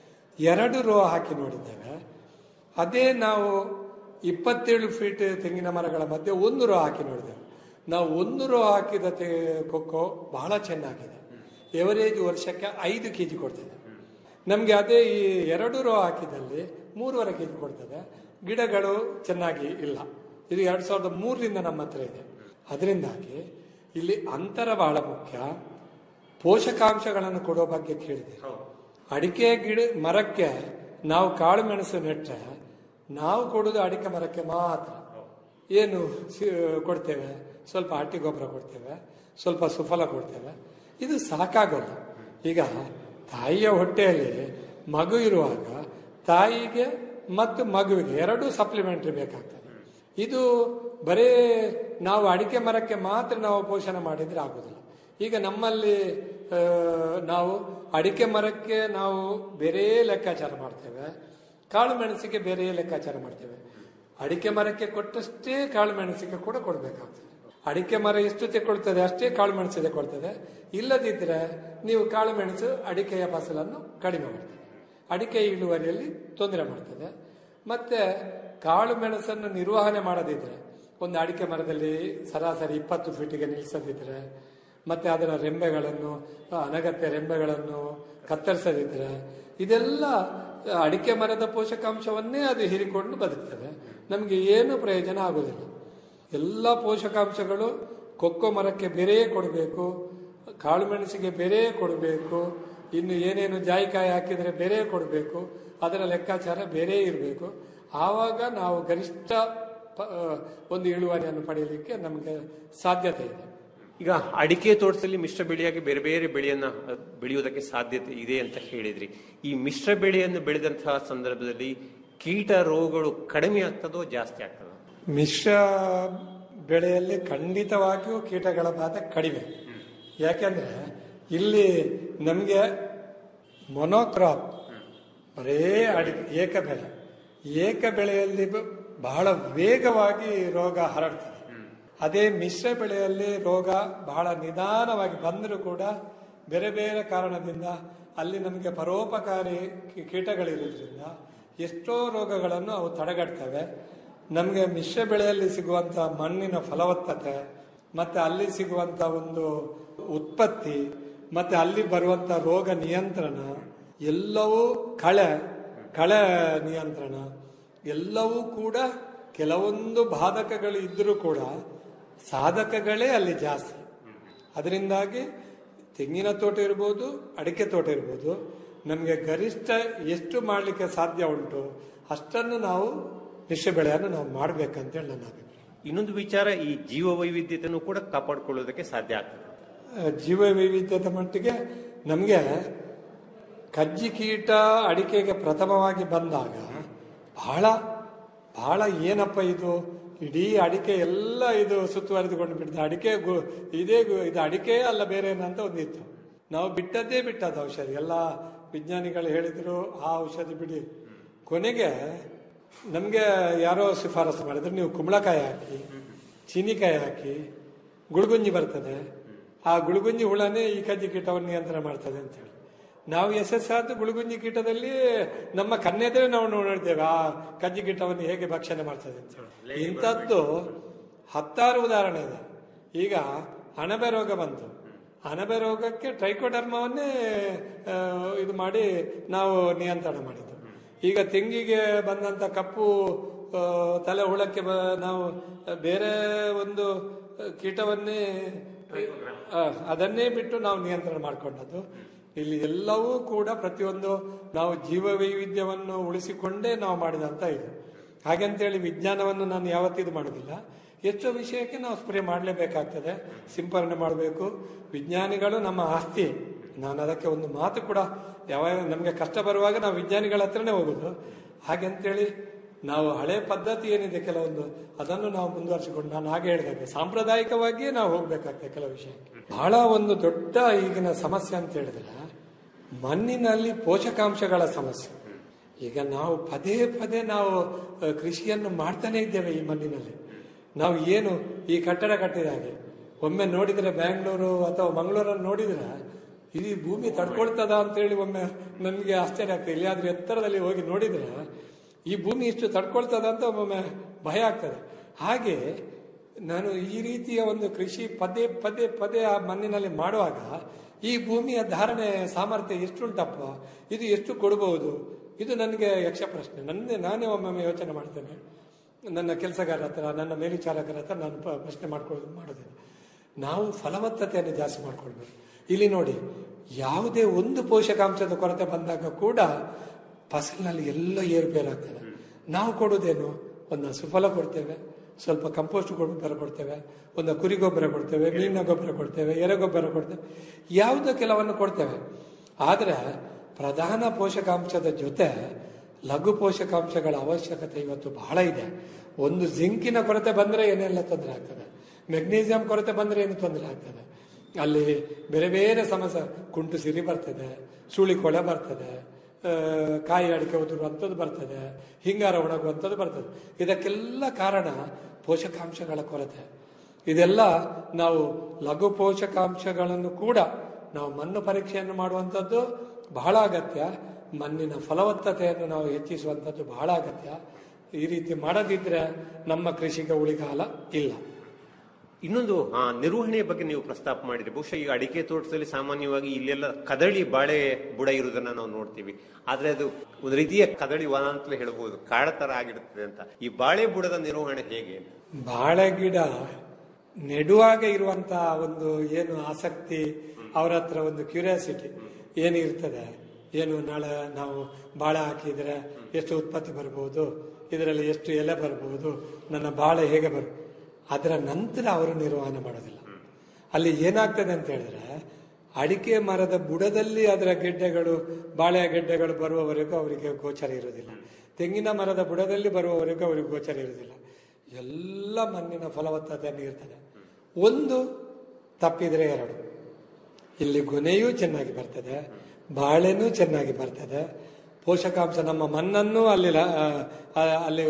ಎರಡು ರೋ ಹಾಕಿ ನೋಡಿದ್ದೇವೆ ಅದೇ ನಾವು ಇಪ್ಪತ್ತೇಳು ಫೀಟ್ ತೆಂಗಿನ ಮರಗಳ ಮಧ್ಯೆ ಒಂದು ರೋ ಹಾಕಿ ನೋಡಿದ್ದೇವೆ ನಾವು ಒಂದು ರೋ ಹಾಕಿದ ತೆ ಕೊಕ್ಕೋ ಬಹಳ ಚೆನ್ನಾಗಿದೆ ಎವರೇಜ್ ವರ್ಷಕ್ಕೆ ಐದು ಕೆ ಜಿ ಕೊಡ್ತದೆ ನಮಗೆ ಅದೇ ಈ ಎರಡು ರೋ ಹಾಕಿದಲ್ಲಿ ಮೂರುವರೆ ಕೆ ಜಿ ಕೊಡ್ತದೆ ಗಿಡಗಳು ಚೆನ್ನಾಗಿ ಇಲ್ಲ ಇದು ಎರಡು ಸಾವಿರದ ಮೂರರಿಂದ ನಮ್ಮ ಹತ್ರ ಇದೆ ಅದರಿಂದಾಗಿ ಇಲ್ಲಿ ಅಂತರ ಬಹಳ ಮುಖ್ಯ ಪೋಷಕಾಂಶಗಳನ್ನು ಕೊಡೋ ಬಗ್ಗೆ ಕೇಳಿದೆ ಅಡಿಕೆ ಗಿಡ ಮರಕ್ಕೆ ನಾವು ಕಾಳು ಮೆಣಸು ನೆಟ್ಟರೆ ನಾವು ಕೊಡೋದು ಅಡಿಕೆ ಮರಕ್ಕೆ ಮಾತ್ರ ಏನು ಸಿ- ಕೊಡ್ತೇವೆ ಸ್ವಲ್ಪ ಹಟ್ಟಿ ಗೊಬ್ಬರ ಕೊಡ್ತೇವೆ ಸ್ವಲ್ಪ ಸುಫಲ ಕೊಡ್ತೇವೆ ಇದು ಸಾಕಾಗಲ್ಲ ಈಗ ತಾಯಿಯ ಹೊಟ್ಟೆಯಲ್ಲಿ ಮಗು ಇರುವಾಗ ತಾಯಿಗೆ ಮತ್ತು ಮಗುವಿಗೆ ಎರಡೂ ಸಪ್ಲಿಮೆಂಟ್ರಿ ಬೇಕಾಗ್ತದೆ ಇದು ಬರೇ ನಾವು ಅಡಿಕೆ ಮರಕ್ಕೆ ಮಾತ್ರ ನಾವು ಪೋಷಣೆ ಮಾಡಿದ್ರೆ ಆಗುದಿಲ್ಲ ಈಗ ನಮ್ಮಲ್ಲಿ ಆ, ನಾವು ಅಡಿಕೆ ಮರಕ್ಕೆ ನಾವು ಬೇರೆ ಲೆಕ್ಕಾಚಾರ ಮಾಡ್ತೇವೆ ಕಾಳು ಮೆಣಸಿಗೆ ಬೇರೆ ಲೆಕ್ಕಾಚಾರ ಮಾಡ್ತೇವೆ ಅಡಿಕೆ ಮರಕ್ಕೆ ಕೊಟ್ಟಷ್ಟೇ ಕಾಳು ಮೆಣಸಿಗೆ ಕೂಡ ಕೊಡಬೇಕಾಗ್ತದೆ ಅಡಿಕೆ ಮರ ಎಷ್ಟು ತೆಕೊಳ್ತದೆ ಅಷ್ಟೇ ಕಾಳು ಮೆಣಸು ತೆಕೊಳ್ತದೆ ಇಲ್ಲದಿದ್ರೆ ನೀವು ಕಾಳು ಮೆಣಸು ಅಡಿಕೆಯ ಫಸಲನ್ನು ಕಡಿಮೆ ಮಾಡ್ತದೆ ಅಡಿಕೆ ಇಳುವರಿಯಲ್ಲಿ ತೊಂದರೆ ಮಾಡ್ತದೆ ಮತ್ತೆ ಕಾಳು ಮೆಣಸನ್ನು ನಿರ್ವಹಣೆ ಮಾಡದಿದ್ರೆ ಒಂದು ಅಡಿಕೆ ಮರದಲ್ಲಿ ಸರಾಸರಿ ಇಪ್ಪತ್ತು ಫೀಟಿಗೆ ನಿಲ್ಲಿಸದಿದ್ರೆ ಮತ್ತೆ ಅದರ ರೆಂಬೆಗಳನ್ನು ಆ, ಅನಗತ್ಯ ರೆಂಬೆಗಳನ್ನು ಕತ್ತರಿಸದಿದ್ರೆ ಇದೆಲ್ಲ ಅಡಿಕೆ ಮರದ ಪೋಷಕಾಂಶವನ್ನೇ ಅದು ಹೀರಿಕೊಂಡು ಬದುಕ್ತದೆ ನಮಗೆ ಏನು ಪ್ರಯೋಜನ ಆಗೋದಿಲ್ಲ ಎಲ್ಲ ಪೋಷಕಾಂಶಗಳು ಕೊಕ್ಕೋ ಮರಕ್ಕೆ ಬೇರೆಯೇ ಕೊಡಬೇಕು ಕಾಳು ಮೆಣಸಿಗೆ ಬೆರೆ ಕೊಡಬೇಕು ಇನ್ನು ಏನೇನು ಜಾಯಿಕಾಯಿ ಹಾಕಿದರೆ ಬೆರೆ ಕೊಡಬೇಕು ಅದರ ಲೆಕ್ಕಾಚಾರ ಬೇರೆ ಇರಬೇಕು ಆವಾಗ ನಾವು ಗರಿಷ್ಠ ಪ- ಒಂದು ಇಳುವರಿಯನ್ನು ಪಡೆಯಲಿಕ್ಕೆ ನಮಗೆ ಸಾಧ್ಯತೆ ಇದೆ ಈಗ ಅಡಿಕೆ ತೋಟದಲ್ಲಿ ಮಿಶ್ರ ಬೆಳೆಯಾಗಿ ಬೇರೆ ಬೇರೆ ಬೆಳೆಯನ್ನ ಅಹ್, ಬೆಳೆಯುವುದಕ್ಕೆ ಸಾಧ್ಯತೆ ಇದೆ ಅಂತ ಹೇಳಿದ್ರಿ ಈ ಮಿಶ್ರ ಬೆಳೆಯನ್ನು ಬೆಳೆದಂತಹ ಸಂದರ್ಭದಲ್ಲಿ ಕೀಟ ರೋಗಗಳು ಕಡಿಮೆ ಆಗ್ತದೋ ಜಾಸ್ತಿ ಆಗ್ತದೋ ಮಿಶ್ರ ಬೆಳೆಯಲ್ಲಿ ಖಂಡಿತವಾಗಿಯೂ ಕೀಟಗಳ ಬಾಧೆ ಕಡಿಮೆ ಯಾಕೆಂದ್ರೆ ಇಲ್ಲಿ ನಮಗೆ ಮೊನೋಕ್ರಾಪ್ ಬರೇ ಅಡಿಕೆ ಏಕ ಬೆಳೆ ಏಕ ಬೆಳೆಯಲ್ಲಿ ಬ- ಬಹಳ ವೇಗವಾಗಿ ರೋಗ ಹರಡ್ತದೆ ಅದೇ ಮಿಶ್ರ ಬೆಳೆಯಲ್ಲಿ ರೋಗ ಬಹಳ ನಿಧಾನವಾಗಿ ಬಂದರೂ ಕೂಡ ಬೇರೆ ಬೇರೆ ಕಾರಣದಿಂದ ಅಲ್ಲಿ ನಮಗೆ ಪರೋಪಕಾರಿ ಕಿ- ಕೀಟಗಳಿರೋದ್ರಿಂದ ಎಷ್ಟೋ ರೋಗಗಳನ್ನು ಅವು ತಡೆಗಟ್ತವೆ ನಮಗೆ ಮಿಶ್ರ ಬೆಳೆಯಲ್ಲಿ ಸಿಗುವಂತ ಮಣ್ಣಿನ ಫಲವತ್ತತೆ ಮತ್ತೆ ಅಲ್ಲಿ ಸಿಗುವಂತ ಒಂದು ಉತ್ಪತ್ತಿ ಮತ್ತೆ ಅಲ್ಲಿ ಬರುವಂತ ರೋಗ ನಿಯಂತ್ರಣ ಎಲ್ಲವೂ ಕಳೆ ಕಳೆ ನಿಯಂತ್ರಣ ಎಲ್ಲವೂ ಕೂಡ ಕೆಲವೊಂದು ಬಾಧಕಗಳು ಇದ್ದರೂ ಕೂಡ ಸಾಧಕಗಳೇ ಅಲ್ಲಿ ಜಾಸ್ತಿ ಅದರಿಂದಾಗಿ ತೆಂಗಿನ ತೋಟ ಇರ್ಬೋದು ಅಡಿಕೆ ತೋಟ ಇರ್ಬೋದು ನಮಗೆ ಗರಿಷ್ಠ ಎಷ್ಟು ಮಾಡಲಿಕ್ಕೆ ಸಾಧ್ಯ ಉಂಟು ಅಷ್ಟನ್ನು ನಾವು ಮಿಶ್ರ ಬೆಳೆಯನ್ನು ನಾವು ಮಾಡಬೇಕಂತೇಳಿ ನನ್ನ ಅಭಿಪ್ರಾಯ ಇನ್ನೊಂದು ವಿಚಾರ ಈ ಜೀವ ವೈವಿಧ್ಯತೆಯನ್ನು ಕೂಡ ಕಾಪಾಡಿಕೊಳ್ಳುವುದಕ್ಕೆ ಸಾಧ್ಯ ಆಗ್ತದೆ ಆ, ಜೀವ ವೈವಿಧ್ಯತೆ ಮಟ್ಟಿಗೆ ನಮಗೆ ಕಜ್ಜಿ ಕೀಟ ಅಡಿಕೆಗೆ ಪ್ರಥಮವಾಗಿ ಬಂದಾಗ ಬಹಳ ಬಹಳ ಏನಪ್ಪ ಇದು ಇಡೀ ಅಡಿಕೆ ಎಲ್ಲ ಇದು ಸುತ್ತುವರೆದುಕೊಂಡು ಬಿಡ್ತದೆ ಅಡಿಕೆ ಗು- ಇದೇ ಗು- ಇದು ಅಡಿಕೆ ಅಲ್ಲ ಬೇರೆ ಏನಂತ ಒಂದಿತ್ತು ನಾವು ಬಿಟ್ಟದ್ದೇ ಬಿಟ್ಟದ್ದು ಔಷಧಿ ಎಲ್ಲ ವಿಜ್ಞಾನಿಗಳು ಹೇಳಿದ್ರು ಆ ಔಷಧಿ ಬಿಡಿ ಕೊನೆಗೆ ನಮಗೆ ಯಾರೋ ಶಿಫಾರಸು ಮಾಡಿದ್ರು ನೀವು ಕುಂಬಳಕಾಯಿ ಹಾಕಿ ಚೀನಿಕಾಯಿ ಹಾಕಿ ಗುಳುಗುಂಜಿ ಬರ್ತದೆ ಆ ಗುಳುಗುಂಜಿ ಹುಳನೇ ಈ ಕಜ್ಜಿ ಕೀಟವನ್ನು ನಿಯಂತ್ರಣ ಮಾಡ್ತದೆ ಅಂತ ಹೇಳಿ ನಾವು ಯಶಸ್ಸಾದ ಗುಳುಗುಂಜಿ ಕೀಟದಲ್ಲಿ ನಮ್ಮ ಕಣ್ಣೆದ್ರೆ ನಾವು ನೋಡಿದ್ದೇವೆ ಆ ಕಜ್ಜಿ ಕೀಟವನ್ನು ಹೇಗೆ ಭಕ್ಷಣೆ ಮಾಡ್ತದೆ ಅಂತ ಹೇಳಿ ಇಂಥದ್ದು ಹತ್ತಾರು ಉದಾಹರಣೆ ಇದೆ ಈಗ ಅಣಬೆ ರೋಗ ಬಂತು ಅಣಬೆ ರೋಗಕ್ಕೆ ಟ್ರೈಕೋಡರ್ಮವನ್ನೇ ಆ, ಇದು ಮಾಡಿ ನಾವು ನಿಯಂತ್ರಣ ಮಾಡಿದ್ದು ಈಗ ತೆಂಗಿಗೆ ಬಂದಂತ ಕಪ್ಪು ಆ, ತಲೆ ಹುಳಕ್ಕೆ ಬ- ನಾವು ಬೇರೆ ಒಂದು ಆ, ಕೀಟವನ್ನೇ ಆ, ಅದನ್ನೇ ಬಿಟ್ಟು ನಾವು ನಿಯಂತ್ರಣ ಮಾಡಿಕೊಂಡದ್ದು ಇಲ್ಲಿ ಎಲ್ಲವೂ ಕೂಡ ಪ್ರತಿಯೊಂದು ನಾವು ಜೀವ ವೈವಿಧ್ಯವನ್ನು ಉಳಿಸಿಕೊಂಡೇ ನಾವು ಮಾಡಿದಂತ ಇದು ಹಾಗಂತೇಳಿ ವಿಜ್ಞಾನವನ್ನು ನಾನು ಯಾವತ್ತಿದು ಮಾಡೋದಿಲ್ಲ ಎಷ್ಟೋ ವಿಷಯಕ್ಕೆ ನಾವು ಸ್ಪ್ರೇ ಮಾಡಲೇಬೇಕಾಗ್ತದೆ ಸಿಂಪರಣೆ ಮಾಡಬೇಕು ವಿಜ್ಞಾನಿಗಳು ನಮ್ಮ ಆಸ್ತಿ ನಾನು ಅದಕ್ಕೆ ಒಂದು ಮಾತು ಕೂಡ ಯಾವಾಗ ನಮಗೆ ಕಷ್ಟ ಬರುವಾಗ ನಾವು ವಿಜ್ಞಾನಿಗಳ ಹತ್ರನೇ ಹೋಗುದು ಹಾಗಂತೇಳಿ ನಾವು ಹಳೆ ಪದ್ಧತಿ ಏನಿದೆ ಕೆಲವೊಂದು ಅದನ್ನು ನಾವು ಮುಂದುವರಿಸಿಕೊಂಡು ನಾನು ಹಾಗೆ ಹೇಳಿದಾಗ ಸಾಂಪ್ರದಾಯಿಕವಾಗಿಯೇ ನಾವು ಹೋಗ್ಬೇಕಾಗ್ತದೆ ಕೆಲವು ವಿಷಯಕ್ಕೆ ಬಹಳ ಒಂದು ದೊಡ್ಡ ಈಗಿನ ಸಮಸ್ಯೆ ಅಂತ ಹೇಳಿದ್ರೆ ಮಣ್ಣಿನಲ್ಲಿ ಪೋಷಕಾಂಶಗಳ ಸಮಸ್ಯೆ ಈಗ ನಾವು ಪದೇ ಪದೇ ನಾವು ಅ, ಕೃಷಿಯನ್ನು ಮಾಡ್ತಾನೆ ಇದ್ದೇವೆ ಈ ಮಣ್ಣಿನಲ್ಲಿ ನಾವು ಏನು ಈ ಕಟ್ಟಡ ಕಟ್ಟಿದ ಹಾಗೆ ಒಮ್ಮೆ ನೋಡಿದ್ರೆ ಬ್ಯಾಂಗ್ಳೂರು ಅಥವಾ ಮಂಗಳೂರನ್ನು ನೋಡಿದ್ರೆ ಈ ಭೂಮಿ ತಡ್ಕೊಳ್ತದ ಅಂತೇಳಿ ಒಮ್ಮೆ ನಮಗೆ ಆಶ್ಚರ್ಯ ಆಗ್ತದೆ ಎಲ್ಲಿಯಾದ್ರೂ ಎತ್ತರದಲ್ಲಿ ಹೋಗಿ ನೋಡಿದ್ರೆ ಈ ಭೂಮಿ ಇಷ್ಟು ತಡ್ಕೊಳ್ತದ ಅಂತ ಒಮ್ಮೊಮ್ಮೆ ಭಯ ಆಗ್ತದೆ ಹಾಗೆ ನಾನು ಈ ರೀತಿಯ ಒಂದು ಕೃಷಿ ಪದೇ ಪದೇ ಪದೇ ಆ ಮಣ್ಣಿನಲ್ಲಿ ಮಾಡುವಾಗ ಈ ಭೂಮಿಯ ಧಾರಣೆ ಸಾಮರ್ಥ್ಯ ಎಷ್ಟುಂಟಪ್ಪ ಇದು ಎಷ್ಟು ಕೊಡಬಹುದು ಇದು ನನಗೆ ಯಕ್ಷ ಪ್ರಶ್ನೆ ನನ್ನೇ ನಾನೇ ಒಮ್ಮೊಮ್ಮೆ ಯೋಚನೆ ಮಾಡ್ತೇನೆ ನನ್ನ ಕೆಲಸಗಾರ ಹತ್ರ ನನ್ನ ಮೇಲ್ವಿಚಾರಕರ ಹತ್ರ ನಾನು ಪ- ಪ್ರಶ್ನೆ ಮಾಡ್ಕೊಳ್ಳೋದು ಮಾಡೋದಿಲ್ಲ ನಾವು ಫಲವತ್ತತೆಯನ್ನು ಜಾಸ್ತಿ ಮಾಡ್ಕೊಳ್ಬೇಕು ಇಲ್ಲಿ ನೋಡಿ ಯಾವುದೇ ಒಂದು ಪೋಷಕಾಂಶದ ಕೊರತೆ ಬಂದಾಗ ಕೂಡ ಫಸಲಿನಲ್ಲಿ ಎಲ್ಲ ಏರುಪೇರಾಗ್ತದೆ ನಾವು ಕೊಡೋದೇನು ಒಂದು ಸುಫಲ ಕೊಡ್ತೇವೆ ಸ್ವಲ್ಪ ಕಂಪೋಸ್ಟ್ ಗೊಬ್ಬರ ಕೊಡ್ತೇವೆ ಒಂದು ಕುರಿ ಗೊಬ್ಬರ ಕೊಡ್ತೇವೆ ಮೀನಿನ ಗೊಬ್ಬರ ಕೊಡ್ತೇವೆ ಎರೆ ಗೊಬ್ಬರ ಕೊಡ್ತೇವೆ ಯಾವುದೋ ಕೆಲವನ್ನು ಕೊಡ್ತೇವೆ ಆದರೆ ಪ್ರಧಾನ ಪೋಷಕಾಂಶದ ಜೊತೆ ಲಘು ಪೋಷಕಾಂಶಗಳ ಅವಶ್ಯಕತೆ ಇವತ್ತು ಬಹಳ ಇದೆ ಒಂದು ಜಿಂಕಿನ ಕೊರತೆ ಬಂದ್ರೆ ಏನೆಲ್ಲ ತೊಂದರೆ ಆಗ್ತದೆ ಮೆಗ್ನೀಸಿಯಂ ಕೊರತೆ ಬಂದ್ರೆ ಏನು ತೊಂದರೆ ಆಗ್ತದೆ ಅಲ್ಲಿ ಬೇರೆ ಬೇರೆ ಸಮಸ್ಯೆ ಕುಂಟು ಸಿರಿ ಬರ್ತದೆ ಸುಳಿ ಕೊಳೆ ಬರ್ತದೆ ಆ, ಕಾಯಿ ಅಡಿಕೆ ಉದುರುವಂಥದ್ದು ಬರ್ತದೆ ಹಿಂಗಾರ ಒಣಗುವಂಥದ್ದು ಬರ್ತದೆ ಇದಕ್ಕೆಲ್ಲ ಕಾರಣ ಪೋಷಕಾಂಶಗಳ ಕೊರತೆ ಇದೆಲ್ಲ ನಾವು ಲಘು ಪೋಷಕಾಂಶಗಳನ್ನು ಕೂಡ ನಾವು ಮಣ್ಣು ಪರೀಕ್ಷೆಯನ್ನು ಮಾಡುವಂಥದ್ದು ಬಹಳ ಅಗತ್ಯ ಮಣ್ಣಿನ ಫಲವತ್ತತೆಯನ್ನು ನಾವು ಹೆಚ್ಚಿಸುವಂಥದ್ದು ಬಹಳ ಅಗತ್ಯ ಈ ರೀತಿ ಮಾಡದಿದ್ರೆ ನಮ್ಮ ಕೃಷಿಗೆ ಉಳಿಗಾಲ ಇಲ್ಲ ಇನ್ನೊಂದು ಆ, ನಿರ್ವಹಣೆಯ ಬಗ್ಗೆ ನೀವು ಪ್ರಸ್ತಾಪ ಮಾಡಿದ್ರಿ ಬಹುಶಃ ಈಗ ಅಡಿಕೆ ತೋಟದಲ್ಲಿ ಸಾಮಾನ್ಯವಾಗಿ ಇಲ್ಲೆಲ್ಲ ಕದಳಿ ಬಾಳೆ ಬುಡ ಇರುವುದನ್ನ ನಾವು ನೋಡ್ತೀವಿ ಆದ್ರೆ ಅದು ಒಂದು ರೀತಿಯ ಕದಳಿ ವನ ಅಂತಲೇ ಹೇಳ್ಬೋದು ಕಾಡ ತರ ಆಗಿರುತ್ತದೆ ಅಂತ ಈ ಬಾಳೆ ಬುಡದ ನಿರ್ವಹಣೆ ಹೇಗೆ ಬಾಳೆ ಗಿಡ ನೆಡುವಾಗ ಇರುವಂತಹ ಒಂದು ಏನು ಆಸಕ್ತಿ ಅವ್ರ ಹತ್ರ ಒಂದು ಕ್ಯೂರಿಯಾಸಿಟಿ ಏನಿರ್ತದೆ ಏನು ನಾಳೆ ನಾವು ಬಾಳೆ ಹಾಕಿದ್ರೆ ಎಷ್ಟು ಉತ್ಪತ್ತಿ ಬರ್ಬೋದು ಇದರಲ್ಲಿ ಎಷ್ಟು ಎಲೆ ಬರ್ಬೋದು ನನ್ನ ಬಾಳೆ ಹೇಗೆ ಬರ್ ಅದರ ನಂತರ ಅವರು ನಿರ್ವಹಣೆ ಮಾಡೋದಿಲ್ಲ ಅಲ್ಲಿ ಏನಾಗ್ತದೆ ಅಂತ ಹೇಳಿದ್ರೆ ಅಡಿಕೆ ಮರದ ಬುಡದಲ್ಲಿ ಅದರ ಗೆಡ್ಡೆಗಳು ಬಾಳೆಯ ಗೆಡ್ಡೆಗಳು ಬರುವವರೆಗೂ ಅವರಿಗೆ ಗೋಚರ ಇರುವುದಿಲ್ಲ ತೆಂಗಿನ ಮರದ ಬುಡದಲ್ಲಿ ಬರುವವರೆಗೂ ಅವರಿಗೆ ಗೋಚರ ಇರುವುದಿಲ್ಲ ಎಲ್ಲ ಮಣ್ಣಿನ ಫಲವತ್ತತೆಯನ್ನು ಇರ್ತದೆ ಒಂದು ತಪ್ಪಿದ್ರೆ ಎರಡು ಇಲ್ಲಿ ಗೊನೆಯೂ ಚೆನ್ನಾಗಿ ಬರ್ತದೆ ಬಾಳೆನೂ ಚೆನ್ನಾಗಿ ಬರ್ತದೆ ಪೋಷಕಾಂಶ ನಮ್ಮ ಮಣ್ಣನ್ನು ಅಲ್ಲಿ ಲ- ಆ, ಅಲ್ಲಿ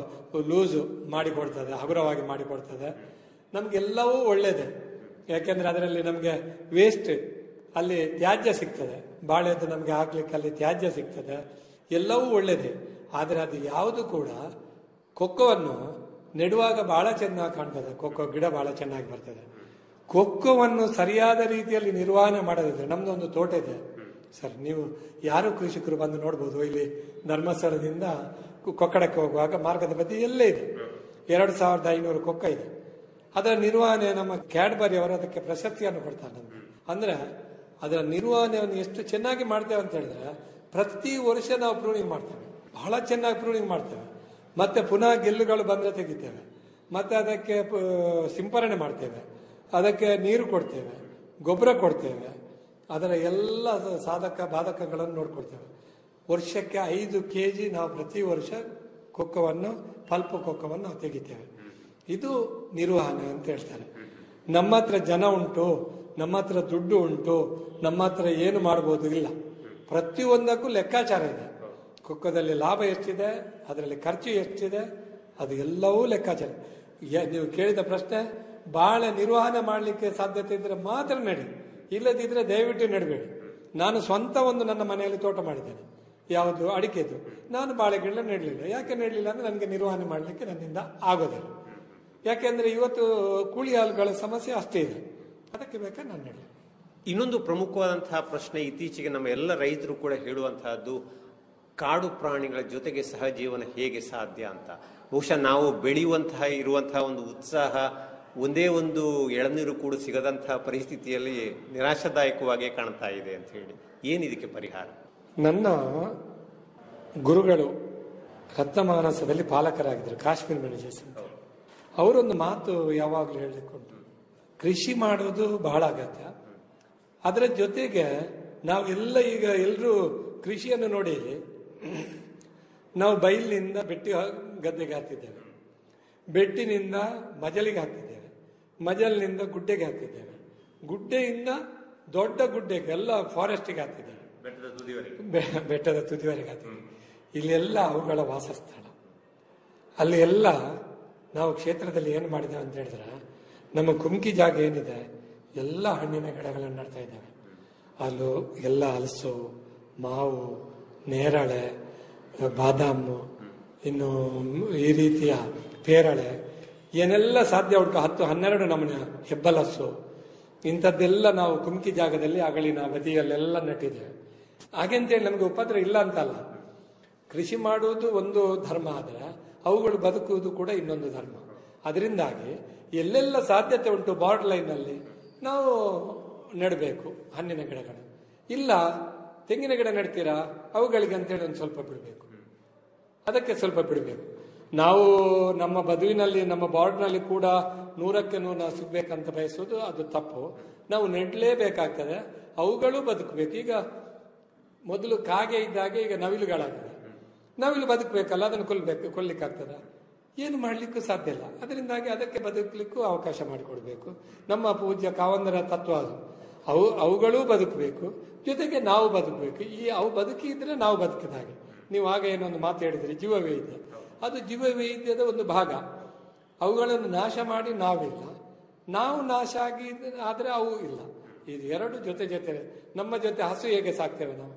ಲೂಸು ಮಾಡಿಕೊಡ್ತದೆ ಹಗುರವಾಗಿ ಮಾಡಿಕೊಡ್ತದೆ ನಮ್ಗೆಲ್ಲವೂ ಒಳ್ಳೇದೆ ಯಾಕೆಂದ್ರೆ ಅದರಲ್ಲಿ ನಮಗೆ ವೇಸ್ಟ್ ಅಲ್ಲಿ ತ್ಯಾಜ್ಯ ಸಿಗ್ತದೆ ಬಾಳೆದು ನಮಗೆ ಹಾಕ್ಲಿಕ್ಕೆ ಅಲ್ಲಿ ತ್ಯಾಜ್ಯ ಸಿಗ್ತದೆ ಎಲ್ಲವೂ ಒಳ್ಳೇದೆ ಆದರೆ ಅದು ಯಾವುದು ಕೂಡ ಕೊಕ್ಕವನ್ನು ನೆಡುವಾಗ ಬಹಳ ಚೆನ್ನಾಗಿ ಕಾಣ್ತದೆ ಕೊಕ್ಕೋ ಗಿಡ ಬಹಳ ಚೆನ್ನಾಗಿ ಬರ್ತದೆ ಕೊಕ್ಕವನ್ನು ಸರಿಯಾದ ರೀತಿಯಲ್ಲಿ ನಿರ್ವಹಣೆ ಮಾಡದಿದ್ರೆ ನಮ್ದು ಒಂದು ತೋಟ ಇದೆ ಸರ್ ನೀವು ಯಾರು ಕೃಷಿಕರು ಬಂದು ನೋಡ್ಬೋದು ಇಲ್ಲಿ ಧರ್ಮಸ್ಥಳದಿಂದ ಕು- ಕೊಕ್ಕಡಕ್ಕೆ ಹೋಗುವಾಗ ಮಾರ್ಗದ ಬದಿ ಎಲ್ಲೇ ಇದೆ ಎರಡು ಸಾವಿರದ ಐನೂರು ಕೊಕ್ಕ ಇದೆ ಅದರ ನಿರ್ವಹಣೆ ನಮ್ಮ ಕ್ಯಾಡ್ಬರಿ ಅವರು ಅದಕ್ಕೆ ಪ್ರಶಸ್ತಿಯನ್ನು ಕೊಡ್ತಾರೆ ನಮ್ಗೆ ಅಂದ್ರೆ ಅದರ ನಿರ್ವಹಣೆಯನ್ನು ಎಷ್ಟು ಚೆನ್ನಾಗಿ ಮಾಡ್ತೇವೆ ಅಂತ ಹೇಳಿದ್ರೆ ಪ್ರತಿ ವರ್ಷ ನಾವು ಪ್ರೂನಿಂಗ್ ಮಾಡ್ತೇವೆ ಬಹಳ ಚೆನ್ನಾಗಿ ಪ್ರೂನಿಂಗ್ ಮಾಡ್ತೇವೆ ಮತ್ತೆ ಪುನಃ ಗೆಲ್ಲುಗಳು ಬಂದ್ರೆ ತೆಗಿತೇವೆ ಮತ್ತೆ ಅದಕ್ಕೆ ಪ- ಸಿಂಪರಣೆ ಮಾಡ್ತೇವೆ ಅದಕ್ಕೆ ನೀರು ಕೊಡ್ತೇವೆ ಗೊಬ್ಬರ ಕೊಡ್ತೇವೆ ಅದರ ಎಲ್ಲ ಸಾಧಕ ಬಾಧಕಗಳನ್ನು ನೋಡ್ಕೊಳ್ತೇವೆ ವರ್ಷಕ್ಕೆ ಐದು ಕೆ ಜಿ ನಾವು ಪ್ರತಿ ವರ್ಷ ಕೊಕ್ಕವನ್ನು ಪಲ್ಪ್ ಕೊಕ್ಕವನ್ನು ನಾವು ತೆಗಿತೇವೆ ಇದು ನಿರ್ವಹಣೆ ಅಂತ ಹೇಳ್ತಾರೆ ನಮ್ಮ ಹತ್ರ ಜನ ಉಂಟು ನಮ್ಮ ಹತ್ರ ದುಡ್ಡು ಉಂಟು ನಮ್ಮ ಹತ್ರ ಏನು ಮಾಡ್ಬೋದು ಇಲ್ಲ ಪ್ರತಿಯೊಂದಕ್ಕೂ ಲೆಕ್ಕಾಚಾರ ಇದೆ ಕೊಕ್ಕದಲ್ಲಿ ಲಾಭ ಎಷ್ಟಿದೆ ಅದರಲ್ಲಿ ಖರ್ಚು ಎಷ್ಟಿದೆ ಅದು ಎಲ್ಲವೂ ಲೆಕ್ಕಾಚಾರ ಯ- ನೀವು ಕೇಳಿದ ಪ್ರಶ್ನೆ ಬಾಳೆ ನಿರ್ವಹಣೆ ಮಾಡಲಿಕ್ಕೆ ಸಾಧ್ಯತೆ ಇದ್ರೆ ಮಾತ್ರ ನಡಿ ಇಲ್ಲದಿದ್ರೆ ದಯವಿಟ್ಟು ನೆಡಬೇಡಿ ನಾನು ಸ್ವಂತ ಒಂದು ನನ್ನ ಮನೆಯಲ್ಲಿ ತೋಟ ಮಾಡಿದ್ದೇನೆ ಯಾವುದು ಅಡಿಕೆದು ನಾನು ಬಾಳೆ ಗಿಡ ನೆಡಲಿಲ್ಲ ಯಾಕೆ ನೆಡಲಿಲ್ಲ ಅಂದ್ರೆ ನನಗೆ ನಿರ್ವಹಣೆ ಮಾಡಲಿಕ್ಕೆ ನನ್ನಿಂದ ಆಗೋದಿಲ್ಲ ಯಾಕೆಂದ್ರೆ ಇವತ್ತು ಕೂಲಿ ಹಾಲುಗಳ ಸಮಸ್ಯೆ ಅಷ್ಟೇ ಇದೆ ಅದಕ್ಕೆ ಬೇಕಾದ್ರೆ ನಾನು ನೆಡಲಿ ಇನ್ನೊಂದು ಪ್ರಮುಖವಾದಂತಹ ಪ್ರಶ್ನೆ ಇತ್ತೀಚೆಗೆ ನಮ್ಮ ಎಲ್ಲ ರೈತರು ಕೂಡ ಹೇಳುವಂತಹದ್ದು ಕಾಡು ಪ್ರಾಣಿಗಳ ಜೊತೆಗೆ ಸಹಜೀವನ ಹೇಗೆ ಸಾಧ್ಯ ಅಂತ ಬಹುಶಃ ನಾವು ಬೆಳೆಯುವಂತಹ ಇರುವಂತಹ ಒಂದು ಉತ್ಸಾಹ ಒಂದೇ ಒಂದು ಎಳನೀರು ಕೂಡ ಸಿಗದಂತಹ ಪರಿಸ್ಥಿತಿಯಲ್ಲಿ ನಿರಾಶಾದಾಯಕವಾಗಿ ಕಾಣ್ತಾ ಇದೆ ಅಂತ ಹೇಳಿ ಏನಿದಕ್ಕೆ ಪರಿಹಾರ ನನ್ನ ಗುರುಗಳು ರತ್ನಮಾನಸದಲ್ಲಿ ಪಾಲಕರಾಗಿದ್ದರು ಕಾಶ್ಮೀರ್ ಮ್ಯಾನೇಜರ್ಸ್ ಅಂತ ಅವರೊಂದು ಮಾತು ಯಾವಾಗಲೂ ಹೇಳಲಿಕ್ಕುಂಟು ಕೃಷಿ ಮಾಡೋದು ಬಹಳ ಅಗತ್ಯ ಅದರ ಜೊತೆಗೆ ನಾವೆಲ್ಲ ಈಗ ಎಲ್ಲರೂ ಕೃಷಿಯನ್ನು ನೋಡಿ ನಾವು ಬೈಲಿನಿಂದ ಬೆಟ್ಟಿ ಗದ್ದೆಗೆ ಹಾಕ್ತಿದ್ದೇವೆ ಬೆಟ್ಟಿನಿಂದ ಮಜಲಿಗೆ ಹಾಕ್ತಿದ್ದೇವೆ ಮಜಲಿನಿಂದ ಗುಡ್ಡೆಗೆ ಹಾಕ್ತಿದ್ದೇವೆ ಗುಡ್ಡೆಯಿಂದ ದೊಡ್ಡ ಗುಡ್ಡೆಗೆ ಎಲ್ಲ ಫಾರೆಸ್ಟಿಗೆ ಹಾಕ್ತಿದ್ದೇವೆ ಬೆ- ಬೆಟ್ಟದ ತುದಿವರೆಗೆ ಹಾಕ್ತಿದ್ದೇವೆ ಇಲ್ಲೆಲ್ಲ ಅವುಗಳ ವಾಸಸ್ಥಳ ಅಲ್ಲಿ ಎಲ್ಲ ನಾವು ಕ್ಷೇತ್ರದಲ್ಲಿ ಏನು ಮಾಡಿದ್ದೇವೆ ಅಂತ ಹೇಳಿದ್ರೆ ನಮ್ಮ ಕುಮ್ಕಿ ಜಾಗ ಏನಿದೆ ಎಲ್ಲ ಹಣ್ಣಿನ ಗಿಡಗಳನ್ನು ನಡ್ತಾ ಇದ್ದೇವೆ ಅಲ್ಲೂ ಎಲ್ಲ ಹಲಸು ಮಾವು ನೇರಳೆ ಬಾದಾಮು ಇನ್ನು ಈ ರೀತಿಯ ಪೇರಳೆ ಏನೆಲ್ಲ ಸಾಧ್ಯ ಉಂಟು ಹತ್ತು ಹನ್ನೆರಡು ನಮೂನೆ ಹೆಬ್ಬಲಸ್ಸು ಇಂಥದ್ದೆಲ್ಲ ನಾವು ಕುಮ್ಕಿ ಜಾಗದಲ್ಲಿ ಅಗಳಿನ ಬದಿಯಲ್ಲೆಲ್ಲ ನೆಟ್ಟಿದ್ದೇವೆ ಹಾಗೆಂತೇಳಿ ನಮಗೆ ಉಪದ್ರ ಇಲ್ಲ ಅಂತಲ್ಲ ಕೃಷಿ ಮಾಡುವುದು ಒಂದು ಧರ್ಮ ಆದರೆ ಅವುಗಳು ಬದುಕುವುದು ಕೂಡ ಇನ್ನೊಂದು ಧರ್ಮ ಅದರಿಂದಾಗಿ ಎಲ್ಲೆಲ್ಲ ಸಾಧ್ಯತೆ ಉಂಟು ಬಾರ್ಡರ್ ಲೈನಲ್ಲಿ ನಾವು ನೆಡಬೇಕು ಹಣ್ಣಿನ ಗಿಡಗಳು ಇಲ್ಲ ತೆಂಗಿನ ಗಿಡ ನೆಡ್ತೀರಾ ಅವುಗಳಿಗೆ ಅಂತೇಳಿ ಒಂದು ಸ್ವಲ್ಪ ಬಿಡಬೇಕು ಅದಕ್ಕೆ ಸ್ವಲ್ಪ ಬಿಡಬೇಕು ನಾವು ನಮ್ಮ ಬದುವಿನಲ್ಲಿ ನಮ್ಮ ಬಾರ್ಡ್ನಲ್ಲಿ ಕೂಡ ನೂರಕ್ಕೆ ನೂರು ನಾವು ಸಿಗ್ಬೇಕಂತ ಬಯಸೋದು ಅದು ತಪ್ಪು ನಾವು ನೆಡ್ಲೇಬೇಕಾಗ್ತದೆ ಅವುಗಳು ಬದುಕಬೇಕು ಈಗ ಮೊದಲು ಕಾಗೆ ಇದ್ದಾಗೆ ಈಗ ನವಿಲುಗಳಾಗಿದೆ ನವಿಲು ಬದುಕಬೇಕಲ್ಲ ಅದನ್ನು ಕೊಲ್ಬೇಕು ಕೊಲ್ಲಿಕ್ಕಾಗ್ತದ ಏನು ಮಾಡಲಿಕ್ಕೂ ಸಾಧ್ಯ ಇಲ್ಲ ಅದರಿಂದಾಗಿ ಅದಕ್ಕೆ ಬದುಕಲಿಕ್ಕೂ ಅವಕಾಶ ಮಾಡಿಕೊಡ್ಬೇಕು ನಮ್ಮ ಪೂಜ್ಯ ಕಾವಂದರ ತತ್ವ ಅದು ಅವು ಅವುಗಳೂ ಬದುಕಬೇಕು ಜೊತೆಗೆ ನಾವು ಬದುಕಬೇಕು ಈ ಅವು ಬದುಕಿದ್ರೆ ನಾವು ಬದುಕಿದ ಹಾಗೆ ನೀವು ಆಗ ಏನೊಂದು ಮಾತು ಹೇಳಿದ್ರಿ ಜೀವ ವೈದ್ಯ ಅದು ಜೀವ ವೈದ್ಯದ ಒಂದು ಭಾಗ ಅವುಗಳನ್ನು ನಾಶ ಮಾಡಿ ನಾವಿಲ್ಲ ನಾವು ನಾಶ ಆಗಿ ಆದರೆ ಅವು ಇಲ್ಲ ಇದು ಎರಡು ಜೊತೆ ಜೊತೆ ನಮ್ಮ ಜೊತೆ ಹಸು ಹೇಗೆ ಸಾಕ್ತೇವೆ ನಾವು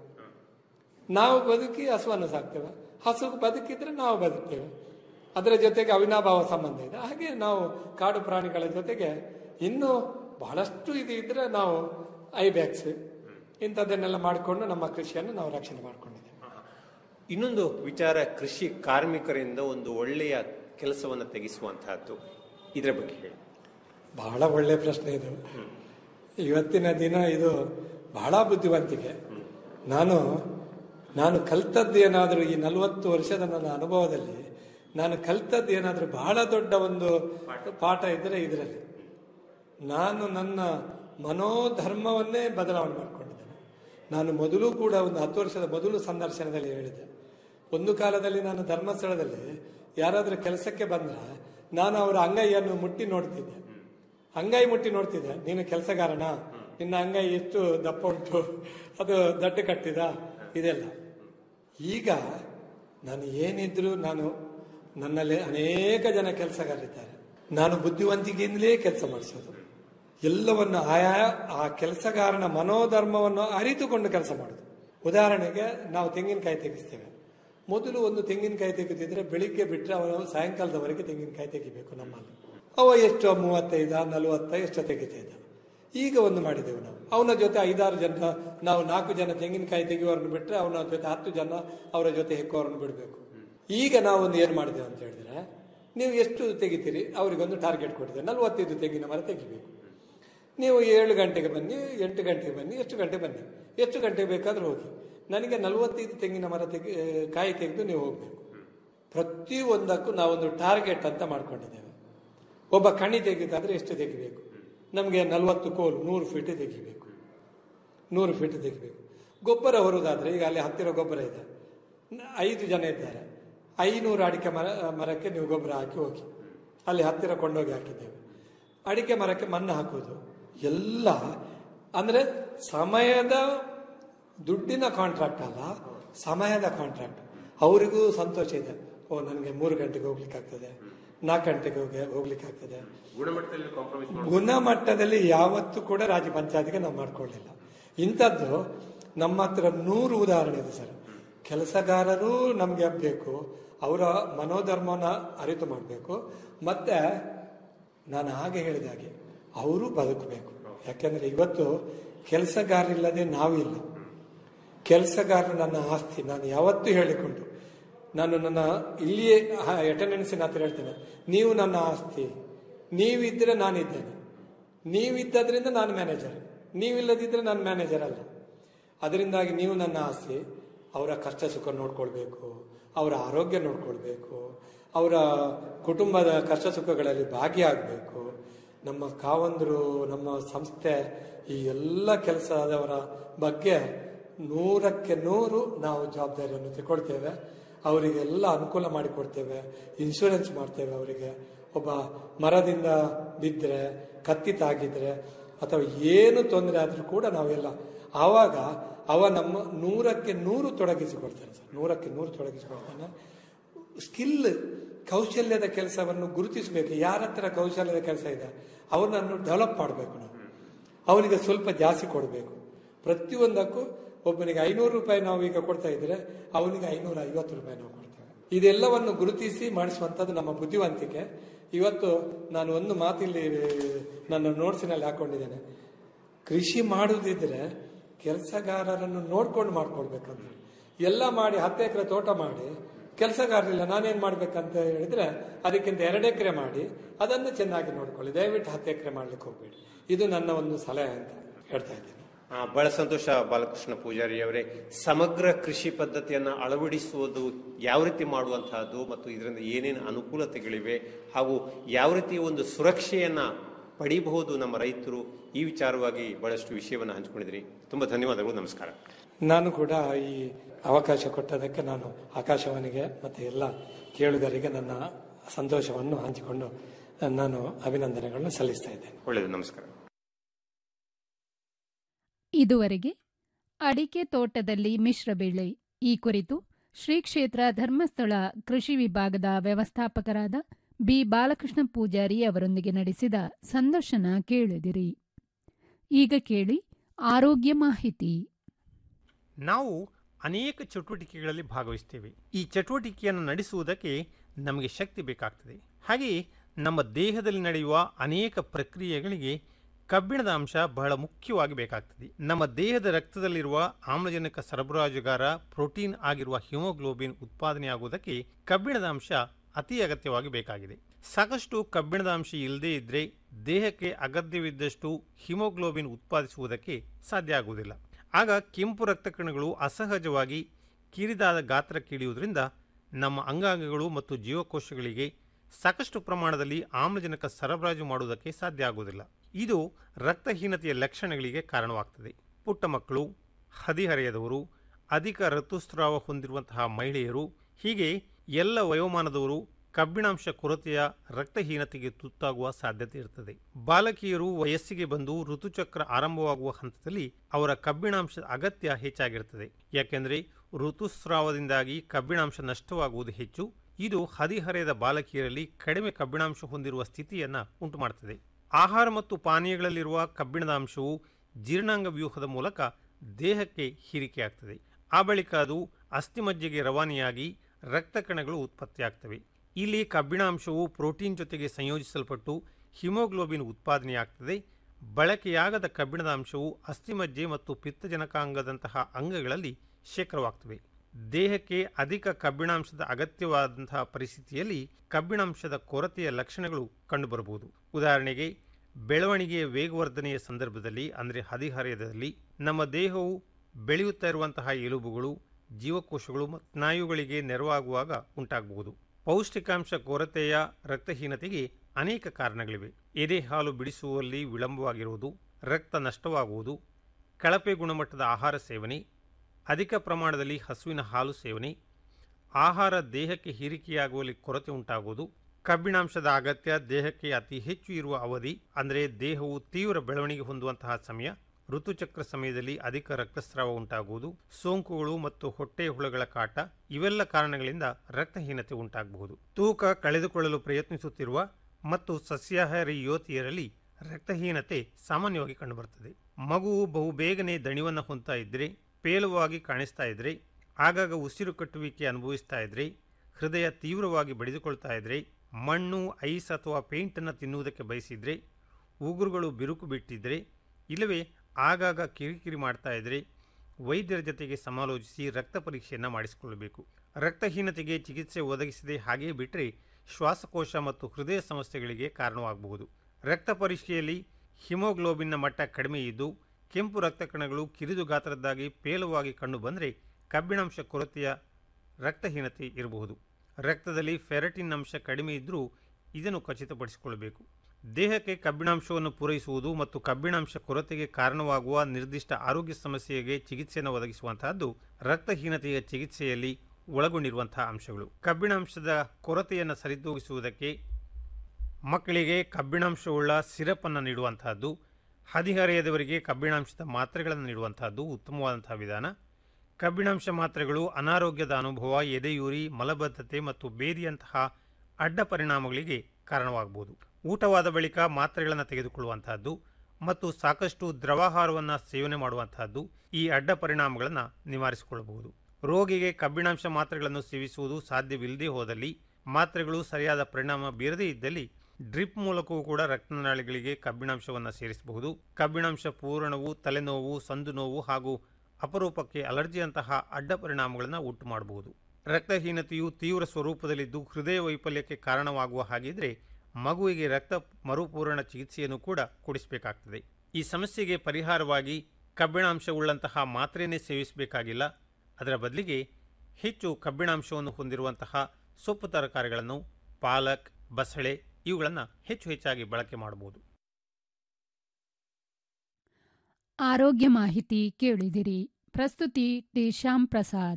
ನಾವು ಬದುಕಿ ಹಸುವನ್ನು ಸಾಕ್ತೇವೆ ಹಸು ಬದುಕಿದ್ರೆ ನಾವು ಬದುಕ್ತೇವೆ ಅದರ ಜೊತೆಗೆ ಅವಿನಾಭಾವ ಸಂಬಂಧ ಇದೆ ಹಾಗೆ ನಾವು ಕಾಡು ಪ್ರಾಣಿಗಳ ಜೊತೆಗೆ ಇನ್ನೂ ಬಹಳಷ್ಟು ಇದು ಇದ್ರೆ ನಾವು ಐಬ್ಯಾಕ್ಸ್ ಇಂಥದ್ದನ್ನೆಲ್ಲ ಮಾಡಿಕೊಂಡು ನಮ್ಮ ಕೃಷಿಯನ್ನು ನಾವು ರಕ್ಷಣೆ ಮಾಡ್ಕೊಂಡಿದ್ದೇವೆ ಇನ್ನೊಂದು ವಿಚಾರ ಕೃಷಿ ಕಾರ್ಮಿಕರಿಂದ ಒಂದು ಒಳ್ಳೆಯ ಕೆಲಸವನ್ನು ತೆಗೆಸುವಂತಹದ್ದು ಇದರ ಬಗ್ಗೆ ಹೇಳಿ ಬಹಳ ಒಳ್ಳೆಯ ಪ್ರಶ್ನೆ ಇದು ಇವತ್ತಿನ ದಿನ ಇದು ಬಹಳ ಬುದ್ಧಿವಂತಿಕೆ ನಾನು ನಾನು ಕಲ್ತದ್ದು ಏನಾದರೂ ಈ ನಲವತ್ತು ವರ್ಷದ ನನ್ನ ಅನುಭವದಲ್ಲಿ ನಾನು ಕಲ್ತದ್ದು ಏನಾದರೂ ಬಹಳ ದೊಡ್ಡ ಒಂದು ಪಾಠ ಇದ್ದರೆ ಇದರಲ್ಲಿ ನಾನು ನನ್ನ ಮನೋಧರ್ಮವನ್ನೇ ಬದಲಾವಣೆ ಮಾಡಿಕೊಂಡಿದ್ದೇನೆ ನಾನು ಮೊದಲು ಕೂಡ ಒಂದು ಹತ್ತು ವರ್ಷದ ಮೊದಲು ಸಂದರ್ಶನದಲ್ಲಿ ಹೇಳಿದೆ ಒಂದು ಕಾಲದಲ್ಲಿ ನಾನು ಧರ್ಮಸ್ಥಳದಲ್ಲಿ ಯಾರಾದರೂ ಕೆಲಸಕ್ಕೆ ಬಂದ್ರೆ ನಾನು ಅವರ ಅಂಗೈಯನ್ನು ಮುಟ್ಟಿ ನೋಡ್ತಿದ್ದೆ ಅಂಗೈ ಮುಟ್ಟಿ ನೋಡ್ತಿದ್ದೆ ನೀನು ಕೆಲಸಗಾರನ ನಿನ್ನ ಅಂಗೈ ಎಷ್ಟು ದಪ್ಪ ಉಂಟು ಅದು ದಡ್ಡು ಕಟ್ಟಿದ ಇದೆಲ್ಲ ಈಗ ನಾನು ಏನಿದ್ರು ನಾನು ನನ್ನಲ್ಲಿ ಅನೇಕ ಜನ ಕೆಲಸಗಾರರಿದ್ದಾರೆ ನಾನು ಬುದ್ಧಿವಂತಿಕೆಯಿಂದಲೇ ಕೆಲಸ ಮಾಡಿಸೋದು ಎಲ್ಲವನ್ನು ಆಯಾ ಆ ಕೆಲಸಗಾರನ ಮನೋಧರ್ಮವನ್ನು ಅರಿತುಕೊಂಡು ಕೆಲಸ ಮಾಡೋದು ಉದಾಹರಣೆಗೆ ನಾವು ತೆಂಗಿನಕಾಯಿ ತೆಗಿಸ್ತೇವೆ ಮೊದಲು ಒಂದು ತೆಂಗಿನಕಾಯಿ ತೆಗೆದಿದ್ರೆ ಬೆಳಿಗ್ಗೆ ಬಿಟ್ಟರೆ ಅವನು ಸಾಯಂಕಾಲದವರೆಗೆ ತೆಂಗಿನಕಾಯಿ ತೆಗಿಬೇಕು ನಮ್ಮಲ್ಲಿ ಅವ ಎಷ್ಟು ಮೂವತ್ತೈದ ನಲವತ್ತ ಎಷ್ಟು ತೆಗಿತಿದ್ದ ಈಗ ಒಂದು ಮಾಡಿದೆವು ನಾವು ಅವನ ಜೊತೆ ಐದಾರು ಜನ ನಾವು ನಾಲ್ಕು ಜನ ತೆಂಗಿನಕಾಯಿ ತೆಗೆಯುವವರನ್ನು ಬಿಟ್ಟರೆ ಅವನ ಜೊತೆ ಹತ್ತು ಜನ ಅವರ ಜೊತೆ ಹೆಕ್ಕುವವರನ್ನು ಬಿಡಬೇಕು ಈಗ ನಾವೊಂದು ಏನು ಮಾಡಿದೆವು ಅಂತ ಹೇಳಿದ್ರೆ ನೀವು ಎಷ್ಟು ತೆಗಿತೀರಿ ಅವರಿಗೊಂದು ಟಾರ್ಗೆಟ್ ಕೊಟ್ಟಿದೆ ನಲವತ್ತೈದು ತೆಂಗಿನ ಮರ ತೆಗಿಬೇಕು ನೀವು ಏಳು ಗಂಟೆಗೆ ಬನ್ನಿ ಎಂಟು ಗಂಟೆಗೆ ಬನ್ನಿ ಎಷ್ಟು ಗಂಟೆ ಬನ್ನಿ ಎಷ್ಟು ಗಂಟೆಗೆ ಬೇಕಾದರೂ ಹೋಗಿ ನನಗೆ ನಲವತ್ತೈದು ತೆಂಗಿನ ಮರ ತೆಗಿ ಕಾಯಿ ತೆಗೆದು ನೀವು ಹೋಗಬೇಕು ಪ್ರತಿಯೊಂದಕ್ಕೂ ನಾವೊಂದು ಟಾರ್ಗೆಟ್ ಅಂತ ಮಾಡ್ಕೊಂಡಿದ್ದೇವೆ ಒಬ್ಬ ಕಣಿ ತೆಗಿತಾದ್ರೆ ಎಷ್ಟು ತೆಗಿಬೇಕು ನಮಗೆ ನಲವತ್ತು ಕೋಲು ನೂರು ಫೀಟ್ ತೆಗಿಬೇಕು ನೂರು ಫೀಟ್ ತೆಗಿಬೇಕು ಗೊಬ್ಬರ ಹೊರೋದಾದ್ರೆ ಈಗ ಅಲ್ಲಿ ಹತ್ತಿರ ಗೊಬ್ಬರ ಇದೆ ನ- ಐದು ಜನ ಇದ್ದಾರೆ ಐನೂರು ಅಡಿಕೆ ಮರ ಮರಕ್ಕೆ ನೀವು ಗೊಬ್ಬರ ಹಾಕಿ ಹೋಗಿ ಅಲ್ಲಿ ಹತ್ತಿರ ಕೊಂಡೋಗಿ ಹಾಕಿದ್ದೇವೆ ಅಡಿಕೆ ಮರಕ್ಕೆ ಮಣ್ಣು ಹಾಕುವುದು ಎಲ್ಲ ಅಂದ್ರೆ ಸಮಯದ ದುಡ್ಡಿನ ಕಾಂಟ್ರಾಕ್ಟ್ ಅಲ್ಲ ಸಮಯದ ಕಾಂಟ್ರಾಕ್ಟ್ ಅವರಿಗೂ ಸಂತೋಷ ಇದೆ ಓ ನನಗೆ ಮೂರು ಗಂಟೆಗೆ ಹೋಗ್ಲಿಕ್ಕೆ ಆಗ್ತದೆ ನಾಲ್ಕು ಗಂಟೆಗೆ ಹೋಗಿ ಹೋಗ್ಲಿಕ್ಕೆ ಆಗ್ತದೆ ಗುಣಮಟ್ಟದಲ್ಲಿ ಕಾಂಪ್ರಮೈಸ್ ಗುಣಮಟ್ಟದಲ್ಲಿ ಯಾವತ್ತೂ ಕೂಡ ರಾಜ್ಯ ಪಂಚಾಯತ್ಗೆ ನಾವು ಮಾಡ್ಕೊಳ್ಳಿಲ್ಲ ಇಂಥದ್ದು ನಮ್ಮ ಹತ್ರ ನೂರು ಉದಾಹರಣೆ ಇದೆ ಸರ್ ಕೆಲಸಗಾರರು ನಮಗೆ ಬೇಕು ಅವರ ಮನೋಧರ್ಮನ ಅರಿತು ಮಾಡಬೇಕು ಮತ್ತೆ ನಾನು ಹಾಗೆ ಹೇಳಿದ ಹಾಗೆ ಅವರು ಬದುಕಬೇಕು ಯಾಕೆಂದ್ರೆ ಇವತ್ತು ಕೆಲಸಗಾರರಿಲ್ಲದೆ ನಾವಿಲ್ಲ ಕೆಲಸಗಾರರು ನನ್ನ ಆಸ್ತಿ ನಾನು ಯಾವತ್ತೂ ಹೇಳಿಕೊಂಡು ನಾನು ನನ್ನ ಇಲ್ಲಿಯೇ ಅಟೆಂಡೆನ್ಸಿನ ಹತ್ರ ಹೇಳ್ತೇನೆ ನೀವು ನನ್ನ ಆಸ್ತಿ ನೀವಿದ್ರೆ ನಾನಿದ್ದೇನೆ ನೀವಿದ್ದರಿಂದ ನಾನು ಮ್ಯಾನೇಜರ್ ನೀವಿಲ್ಲದಿದ್ದರೆ ನಾನು ಮ್ಯಾನೇಜರ್ ಅಲ್ಲ ಅದರಿಂದಾಗಿ ನೀವು ನನ್ನ ಆಸ್ತಿ ಅವರ ಕಷ್ಟ ಸುಖ ನೋಡ್ಕೊಳ್ಬೇಕು ಅವರ ಆರೋಗ್ಯ ನೋಡ್ಕೊಳ್ಬೇಕು ಅವರ ಕುಟುಂಬದ ಕಷ್ಟ ಸುಖಗಳಲ್ಲಿ ಭಾಗಿಯಾಗಬೇಕು ನಮ್ಮ ಕಾವಂದರು ನಮ್ಮ ಸಂಸ್ಥೆ ಈ ಎಲ್ಲ ಕೆಲಸದವರ ಬಗ್ಗೆ ನೂರಕ್ಕೆ ನೂರು ನಾವು ಜವಾಬ್ದಾರಿಯನ್ನು ತಗೊಳ್ತೇವೆ ಅವರಿಗೆಲ್ಲ ಅನುಕೂಲ ಮಾಡಿಕೊಡ್ತೇವೆ ಇನ್ಶೂರೆನ್ಸ್ ಮಾಡ್ತೇವೆ ಅವರಿಗೆ ಒಬ್ಬ ಮರದಿಂದ ಬಿದ್ದರೆ ಕತ್ತಿ ತಾಗಿದ್ರೆ ಅಥವಾ ಏನು ತೊಂದರೆ ಆದರೂ ಕೂಡ ನಾವೆಲ್ಲ ಆವಾಗ ಅವ ನಮ್ಮ ನೂರಕ್ಕೆ ನೂರು ತೊಡಗಿಸಿಕೊಡ್ತಾನೆ ಸರ್ ನೂರಕ್ಕೆ ನೂರು ತೊಡಗಿಸಿಕೊಡ್ತಾನೆ ಸ್ಕಿಲ್ ಕೌಶಲ್ಯದ ಕೆಲಸವನ್ನು ಗುರುತಿಸಬೇಕು ಯಾರ ಹತ್ರ ಕೌಶಲ್ಯದ ಕೆಲಸ ಇದೆ ಅವನನ್ನು ಡೆವಲಪ್ ಮಾಡಬೇಕು ನಾವು ಅವನಿಗೆ ಸ್ವಲ್ಪ ಜಾಸ್ತಿ ಕೊಡಬೇಕು ಪ್ರತಿಯೊಂದಕ್ಕೂ ಒಬ್ಬನಿಗೆ ಐನೂರು ರೂಪಾಯಿ ನಾವು ಈಗ ಕೊಡ್ತಾ ಇದ್ರೆ ಅವನಿಗೆ ಐನೂರ ಐವತ್ತು ರೂಪಾಯಿ ನಾವು ಕೊಡ್ತೇವೆ ಇದೆಲ್ಲವನ್ನು ಗುರುತಿಸಿ ಮಾಡಿಸುವಂಥದ್ದು ನಮ್ಮ ಬುದ್ಧಿವಂತಿಕೆ ಇವತ್ತು ನಾನು ಒಂದು ಮಾತಿಲ್ಲಿ ನನ್ನ ನೋಟ್ಸಿನಲ್ಲಿ ಹಾಕೊಂಡಿದ್ದೇನೆ ಕೃಷಿ ಮಾಡುವುದಿದ್ರೆ ಕೆಲಸಗಾರರನ್ನು ನೋಡ್ಕೊಂಡು ಮಾಡ್ಕೊಳ್ಬೇಕಂತ ಎಲ್ಲ ಮಾಡಿ ಹತ್ತು ಎಕರೆ ತೋಟ ಮಾಡಿ ಕೆಲಸಗಾರರಿಲ್ಲ ನಾನೇನ್ ಮಾಡ್ಬೇಕಂತ ಹೇಳಿದ್ರೆ ಅದಕ್ಕಿಂತ ಎರಡು ಎಕರೆ ಮಾಡಿ ಅದನ್ನು ಚೆನ್ನಾಗಿ ನೋಡ್ಕೊಳ್ಳಿ ದಯವಿಟ್ಟು ಹತ್ತು ಎಕರೆ ಮಾಡ್ಲಿಕ್ಕೆ ಹೋಗ್ಬೇಡಿ ಇದು ನನ್ನ ಒಂದು ಸಲಹೆ ಅಂತ ಹೇಳ್ತಾ ಇದ್ದೀನಿ ಆ, ಬಹಳ ಸಂತೋಷ ಬಾಲಕೃಷ್ಣ ಪೂಜಾರಿ ಅವರೇ ಸಮಗ್ರ ಕೃಷಿ ಪದ್ಧತಿಯನ್ನ ಅಳವಡಿಸುವುದು ಯಾವ ರೀತಿ ಮಾಡುವಂತಹದ್ದು ಮತ್ತು ಇದರಿಂದ ಏನೇನು ಅನುಕೂಲತೆಗಳಿವೆ ಹಾಗೂ ಯಾವ ರೀತಿ ಒಂದು ಸುರಕ್ಷೆಯನ್ನ ಪಡಿಬಹುದು ನಮ್ಮ ರೈತರು ಈ ವಿಚಾರವಾಗಿ ಬಹಳಷ್ಟು ವಿಷಯವನ್ನು ಹಂಚಿಕೊಂಡಿದ್ರಿ ತುಂಬಾ ಧನ್ಯವಾದಗಳು ನಮಸ್ಕಾರ ನಾನು ಕೂಡ ಈ ಅವಕಾಶ ಕೊಟ್ಟದಕ್ಕೆ ನಾನು ಆಕಾಶವಾಣಿಗೆ ಮತ್ತೆ ಎಲ್ಲ ಕೇಳುಗರಿಗೆ ನನ್ನ ಸಂತೋಷವನ್ನು ಹಂಚಿಕೊಂಡು ನಾನು ಅಭಿನಂದನೆಗಳನ್ನು ಸಲ್ಲಿಸ್ತಾ ಇದ್ದೇನೆ ಒಳ್ಳೆಯದು ನಮಸ್ಕಾರ ಇದುವರೆಗೆ ಅಡಿಕೆ ತೋಟದಲ್ಲಿ ಮಿಶ್ರ ಬೆಳೆ ಈ ಕುರಿತು ಶ್ರೀ ಕ್ಷೇತ್ರ ಧರ್ಮಸ್ಥಳ ಕೃಷಿ ವಿಭಾಗದ ವ್ಯವಸ್ಥಾಪಕರಾದ ಬಿ ಬಾಲಕೃಷ್ಣ ಪೂಜಾರಿ ಅವರೊಂದಿಗೆ ನಡೆಸಿದ ಸಂದರ್ಶನ ಕೇಳಿದಿರಿ ಈಗ ಕೇಳಿ ಆರೋಗ್ಯ ಮಾಹಿತಿ ನಾವು ಅನೇಕ ಚಟುವಟಿಕೆಗಳಲ್ಲಿ ಭಾಗವಹಿಸ್ತೇವೆ ಈ ಚಟುವಟಿಕೆಯನ್ನು ನಡೆಸುವುದಕ್ಕೆ ನಮಗೆ ಶಕ್ತಿ ಬೇಕಾಗ್ತದೆ ಹಾಗೆಯೇ ನಮ್ಮ ದೇಹದಲ್ಲಿ ನಡೆಯುವ ಅನೇಕ ಪ್ರಕ್ರಿಯೆಗಳಿಗೆ ಕಬ್ಬಿಣದ ಅಂಶ ಬಹಳ ಮುಖ್ಯವಾಗಿ ಬೇಕಾಗ್ತದೆ ನಮ್ಮ ದೇಹದ ರಕ್ತದಲ್ಲಿರುವ ಆಮ್ಲಜನಕ ಸರಬರಾಜುಗಾರ ಪ್ರೋಟೀನ್ ಆಗಿರುವ ಹಿಮೋಗ್ಲೋಬಿನ್ ಉತ್ಪಾದನೆಯಾಗುವುದಕ್ಕೆ ಕಬ್ಬಿಣದ ಅಂಶ ಅತಿ ಅಗತ್ಯವಾಗಿ ಬೇಕಾಗಿದೆ ಸಾಕಷ್ಟು ಕಬ್ಬಿಣದ ಅಂಶ ಇಲ್ಲದೇ ಇದ್ದರೆ ದೇಹಕ್ಕೆ ಅಗತ್ಯವಿದ್ದಷ್ಟು ಹಿಮೋಗ್ಲೋಬಿನ್ ಉತ್ಪಾದಿಸುವುದಕ್ಕೆ ಸಾಧ್ಯ ಆಗುವುದಿಲ್ಲ ಆಗ ಕೆಂಪು ರಕ್ತಕಣಗಳು ಅಸಹಜವಾಗಿ ಕಿರಿದಾದ ಗಾತ್ರಕ್ಕಿಳಿಯುವುದರಿಂದ ನಮ್ಮ ಅಂಗಾಂಗಗಳು ಮತ್ತು ಜೀವಕೋಶಗಳಿಗೆ ಸಾಕಷ್ಟು ಪ್ರಮಾಣದಲ್ಲಿ ಆಮ್ಲಜನಕ ಸರಬರಾಜು ಮಾಡುವುದಕ್ಕೆ ಸಾಧ್ಯ ಆಗುವುದಿಲ್ಲ ಇದು ರಕ್ತಹೀನತೆಯ ಲಕ್ಷಣಗಳಿಗೆ ಕಾರಣವಾಗ್ತದೆ ಪುಟ್ಟ ಮಕ್ಕಳು ಹದಿಹರೆಯದವರು ಅಧಿಕ ಋತುಸ್ರಾವ ಹೊಂದಿರುವಂತಹ ಮಹಿಳೆಯರು ಹೀಗೆ ಎಲ್ಲ ವಯೋಮಾನದವರು ಕಬ್ಬಿಣಾಂಶ ಕೊರತೆಯ ರಕ್ತಹೀನತೆಗೆ ತುತ್ತಾಗುವ ಸಾಧ್ಯತೆ ಇರುತ್ತದೆ ಬಾಲಕಿಯರು ವಯಸ್ಸಿಗೆ ಬಂದು ಋತುಚಕ್ರ ಆರಂಭವಾಗುವ ಹಂತದಲ್ಲಿ ಅವರ ಕಬ್ಬಿಣಾಂಶದ ಅಗತ್ಯ ಹೆಚ್ಚಾಗಿರುತ್ತದೆ ಯಾಕೆಂದರೆ ಋತುಸ್ರಾವದಿಂದಾಗಿ ಕಬ್ಬಿಣಾಂಶ ನಷ್ಟವಾಗುವುದು ಹೆಚ್ಚು ಇದು ಹದಿಹರೆಯದ ಬಾಲಕಿಯರಲ್ಲಿ ಕಡಿಮೆ ಕಬ್ಬಿಣಾಂಶ ಹೊಂದಿರುವ ಸ್ಥಿತಿಯನ್ನ ಉಂಟುಮಾಡುತ್ತದೆ ಆಹಾರ ಮತ್ತು ಪಾನೀಯಗಳಲ್ಲಿರುವ ಕಬ್ಬಿಣದ ಅಂಶವು ಜೀರ್ಣಾಂಗ ವ್ಯೂಹದ ಮೂಲಕ ದೇಹಕ್ಕೆ ಹೀರಿಕೆಯಾಗ್ತದೆ ಆ ಬಳಿಕ ಅದು ಅಸ್ಥಿಮಜ್ಜೆಗೆ ರವಾನೆಯಾಗಿ ರಕ್ತ ಕಣಗಳು ಉತ್ಪತ್ತಿಯಾಗ್ತವೆ ಇಲ್ಲಿ ಕಬ್ಬಿಣಾಂಶವು ಪ್ರೋಟೀನ್ ಜೊತೆಗೆ ಸಂಯೋಜಿಸಲ್ಪಟ್ಟು ಹಿಮೋಗ್ಲೋಬಿನ್ ಉತ್ಪಾದನೆಯಾಗ್ತದೆ ಬಳಕೆಯಾಗದ ಕಬ್ಬಿಣದ ಅಂಶವು ಅಸ್ಥಿಮಜ್ಜೆ ಮತ್ತು ಪಿತ್ತಜನಕಾಂಗದಂತಹ ಅಂಗಗಳಲ್ಲಿ ಶೇಖರವಾಗ್ತವೆ ದೇಹಕ್ಕೆ ಅಧಿಕ ಕಬ್ಬಿಣಾಂಶದ ಅಗತ್ಯವಾದಂತಹ ಪರಿಸ್ಥಿತಿಯಲ್ಲಿ ಕಬ್ಬಿಣಾಂಶದ ಕೊರತೆಯ ಲಕ್ಷಣಗಳು ಕಂಡುಬರಬಹುದು ಉದಾಹರಣೆಗೆ ಬೆಳವಣಿಗೆಯ ವೇಗವರ್ಧನೆಯ ಸಂದರ್ಭದಲ್ಲಿ ಅಂದರೆ ಹದಿಹರೆಯದಲ್ಲಿ ನಮ್ಮ ದೇಹವು ಬೆಳೆಯುತ್ತಾ ಇರುವಂತಹ ಎಲುಬುಗಳು ಜೀವಕೋಶಗಳು ಮತ್ತು ಸ್ನಾಯುಗಳಿಗೆ ನೆರವಾಗುವಾಗ ಉಂಟಾಗಬಹುದು ಪೌಷ್ಟಿಕಾಂಶ ಕೊರತೆಯ ರಕ್ತಹೀನತೆಗೆ ಅನೇಕ ಕಾರಣಗಳಿವೆ ಎದೆ ಹಾಲು ಬಿಡಿಸುವಲ್ಲಿ ವಿಳಂಬವಾಗಿರುವುದು ರಕ್ತ ನಷ್ಟವಾಗುವುದು ಕಳಪೆ ಗುಣಮಟ್ಟದ ಆಹಾರ ಸೇವನೆ ಅಧಿಕ ಪ್ರಮಾಣದಲ್ಲಿ ಹಸುವಿನ ಹಾಲು ಸೇವನೆ ಆಹಾರ ದೇಹಕ್ಕೆ ಹೀರಿಕೆಯಾಗುವಲ್ಲಿ ಕೊರತೆ ಉಂಟಾಗುವುದು ಕಬ್ಬಿಣಾಂಶದ ಅಗತ್ಯ ದೇಹಕ್ಕೆ ಅತಿ ಹೆಚ್ಚು ಇರುವ ಅವಧಿ ಅಂದರೆ ದೇಹವು ತೀವ್ರ ಬೆಳವಣಿಗೆ ಹೊಂದುವಂತಹ ಸಮಯ ಋತುಚಕ್ರ ಸಮಯದಲ್ಲಿ ಅಧಿಕ ರಕ್ತಸ್ರಾವ ಉಂಟಾಗುವುದು ಸೋಂಕುಗಳು ಮತ್ತು ಹೊಟ್ಟೆ ಹುಳಗಳ ಕಾಟ ಇವೆಲ್ಲ ಕಾರಣಗಳಿಂದ ರಕ್ತಹೀನತೆ ಉಂಟಾಗಬಹುದು ತೂಕ ಕಳೆದುಕೊಳ್ಳಲು ಪ್ರಯತ್ನಿಸುತ್ತಿರುವ ಮತ್ತು ಸಸ್ಯಾಹಾರಿ ಯುವತಿಯರಲ್ಲಿ ರಕ್ತಹೀನತೆ ಸಾಮಾನ್ಯವಾಗಿ ಕಂಡುಬರುತ್ತದೆ ಮಗುವು ಬಹುಬೇಗನೆ ದಣಿವನ್ನು ಹೊಂದ್ತಾ ಇದ್ರೆ ಪೇಲವಾಗಿ ಕಾಣಿಸ್ತಾ ಇದ್ರೆ ಆಗಾಗ ಉಸಿರು ಕಟ್ಟುವಿಕೆ ಅನುಭವಿಸ್ತಾ ಇದ್ರೆ ಹೃದಯ ತೀವ್ರವಾಗಿ ಬಡಿದುಕೊಳ್ತಾ ಇದ್ರೆ ಮಣ್ಣು ಐಸ್ ಅಥವಾ ಪೇಂಟನ್ನು ತಿನ್ನುವುದಕ್ಕೆ ಬಯಸಿದ್ರೆ ಉಗುರುಗಳು ಬಿರುಕು ಬಿಟ್ಟಿದ್ರೆ ಇಲ್ಲವೇ ಆಗಾಗ ಕಿರಿಕಿರಿ ಮಾಡ್ತಾ ಇದ್ರೆ ವೈದ್ಯರ ಜೊತೆಗೆ ಸಮಾಲೋಚಿಸಿ ರಕ್ತ ಪರೀಕ್ಷೆಯನ್ನು ಮಾಡಿಸಿಕೊಳ್ಳಬೇಕು ರಕ್ತಹೀನತೆಗೆ ಚಿಕಿತ್ಸೆ ಒದಗಿಸದೆ ಹಾಗೆಯೇ ಬಿಟ್ಟರೆ ಶ್ವಾಸಕೋಶ ಮತ್ತು ಹೃದಯ ಸಮಸ್ಯೆಗಳಿಗೆ ಕಾರಣವಾಗಬಹುದು ರಕ್ತ ಪರೀಕ್ಷೆಯಲ್ಲಿ ಹಿಮೋಗ್ಲೋಬಿನ್ನ ಮಟ್ಟ ಕಡಿಮೆ ಇದ್ದು ಕೆಂಪು ರಕ್ತ ಕಣಗಳು ಕಿರಿದು ಗಾತ್ರದ್ದಾಗಿ ಪೇಲವಾಗಿ ಕಂಡುಬಂದರೆ ಕಬ್ಬಿಣಾಂಶ ಕೊರತೆಯ ರಕ್ತಹೀನತೆ ಇರಬಹುದು ರಕ್ತದಲ್ಲಿ ಫೆರಟಿನ್ ಅಂಶ ಕಡಿಮೆ ಇದ್ದರೂ ಇದನ್ನು ಖಚಿತಪಡಿಸಿಕೊಳ್ಳಬೇಕು ದೇಹಕ್ಕೆ ಕಬ್ಬಿಣಾಂಶವನ್ನು ಪೂರೈಸುವುದು ಮತ್ತು ಕಬ್ಬಿಣಾಂಶ ಕೊರತೆಗೆ ಕಾರಣವಾಗುವ ನಿರ್ದಿಷ್ಟ ಆರೋಗ್ಯ ಸಮಸ್ಯೆಗೆ ಚಿಕಿತ್ಸೆಯನ್ನು ಒದಗಿಸುವಂತಹದ್ದು ರಕ್ತಹೀನತೆಯ ಚಿಕಿತ್ಸೆಯಲ್ಲಿ ಒಳಗೊಂಡಿರುವಂತಹ ಅಂಶಗಳು ಕಬ್ಬಿಣಾಂಶದ ಕೊರತೆಯನ್ನು ಸರಿದೂಗಿಸುವುದಕ್ಕೆ ಮಕ್ಕಳಿಗೆ ಕಬ್ಬಿಣಾಂಶವುಳ್ಳ ಸಿರಪನ್ನು ನೀಡುವಂತಹದ್ದು ಹದಿಹರೆಯದವರಿಗೆ ಕಬ್ಬಿಣಾಂಶದ ಮಾತ್ರೆಗಳನ್ನು ನೀಡುವಂತಹದ್ದು ಉತ್ತಮವಾದಂತಹ ವಿಧಾನ ಕಬ್ಬಿಣಾಂಶ ಮಾತ್ರೆಗಳು ಅನಾರೋಗ್ಯದ ಅನುಭವ ಎದೆಯೂರಿ ಮಲಬದ್ಧತೆ ಮತ್ತು ಬೇದಿಯಂತಹ ಅಡ್ಡ ಪರಿಣಾಮಗಳಿಗೆ ಕಾರಣವಾಗಬಹುದು ಊಟವಾದ ಬಳಿಕ ಮಾತ್ರೆಗಳನ್ನು ತೆಗೆದುಕೊಳ್ಳುವಂತಹದ್ದು ಮತ್ತು ಸಾಕಷ್ಟು ದ್ರವಾಹಾರವನ್ನು ಸೇವನೆ ಮಾಡುವಂತಹದ್ದು ಈ ಅಡ್ಡ ಪರಿಣಾಮಗಳನ್ನು ನಿವಾರಿಸಿಕೊಳ್ಳಬಹುದು ರೋಗಿಗೆ ಕಬ್ಬಿಣಾಂಶ ಮಾತ್ರೆಗಳನ್ನು ಸೇವಿಸುವುದು ಸಾಧ್ಯವಿಲ್ಲದೆ ಹೋದಲ್ಲಿ ಮಾತ್ರೆಗಳು ಸರಿಯಾದ ಪರಿಣಾಮ ಬೀರದೇ ಇದ್ದಲ್ಲಿ ಡ್ರಿಪ್ ಮೂಲಕವೂ ಕೂಡ ರಕ್ತನಾಳಿಗಳಿಗೆ ಕಬ್ಬಿಣಾಂಶವನ್ನು ಸೇರಿಸಬಹುದು ಕಬ್ಬಿಣಾಂಶ ಪೂರಣವು ತಲೆನೋವು ಸಂದು ನೋವು ಹಾಗೂ ಅಪರೂಪಕ್ಕೆ ಅಲರ್ಜಿಯಂತಹ ಅಡ್ಡ ಪರಿಣಾಮಗಳನ್ನು ಉಂಟು ಮಾಡಬಹುದು ರಕ್ತಹೀನತೆಯು ತೀವ್ರ ಸ್ವರೂಪದಲ್ಲಿದ್ದು ಹೃದಯ ವೈಫಲ್ಯಕ್ಕೆ ಕಾರಣವಾಗುವ ಹಾಗಿದ್ರೆ ಮಗುವಿಗೆ ರಕ್ತ ಮರುಪೂರಣ ಚಿಕಿತ್ಸೆಯನ್ನು ಕೂಡ ಕೊಡಿಸಬೇಕಾಗ್ತದೆ ಈ ಸಮಸ್ಯೆಗೆ ಪರಿಹಾರವಾಗಿ ಕಬ್ಬಿಣಾಂಶವುಳ್ಳಂತಹ ಮಾತ್ರೆಯನ್ನೇ ಸೇವಿಸಬೇಕಾಗಿಲ್ಲ ಅದರ ಬದಲಿಗೆ ಹೆಚ್ಚು ಕಬ್ಬಿಣಾಂಶವನ್ನು ಹೊಂದಿರುವಂತಹ ಸೊಪ್ಪು ತರಕಾರಿಗಳನ್ನು ಪಾಲಕ್ ಬಸಳೆ ಇವುಗಳನ್ನು ಹೆಚ್ಚು ಹೆಚ್ಚಾಗಿ ಬಳಕೆ ಮಾಡಬಹುದು ಆರೋಗ್ಯ ಮಾಹಿತಿ ಕೇಳಿದಿರಿ ಪ್ರಸ್ತುತಿ ಟಿ ಶ್ಯಾಮ್ ಪ್ರಸಾದ್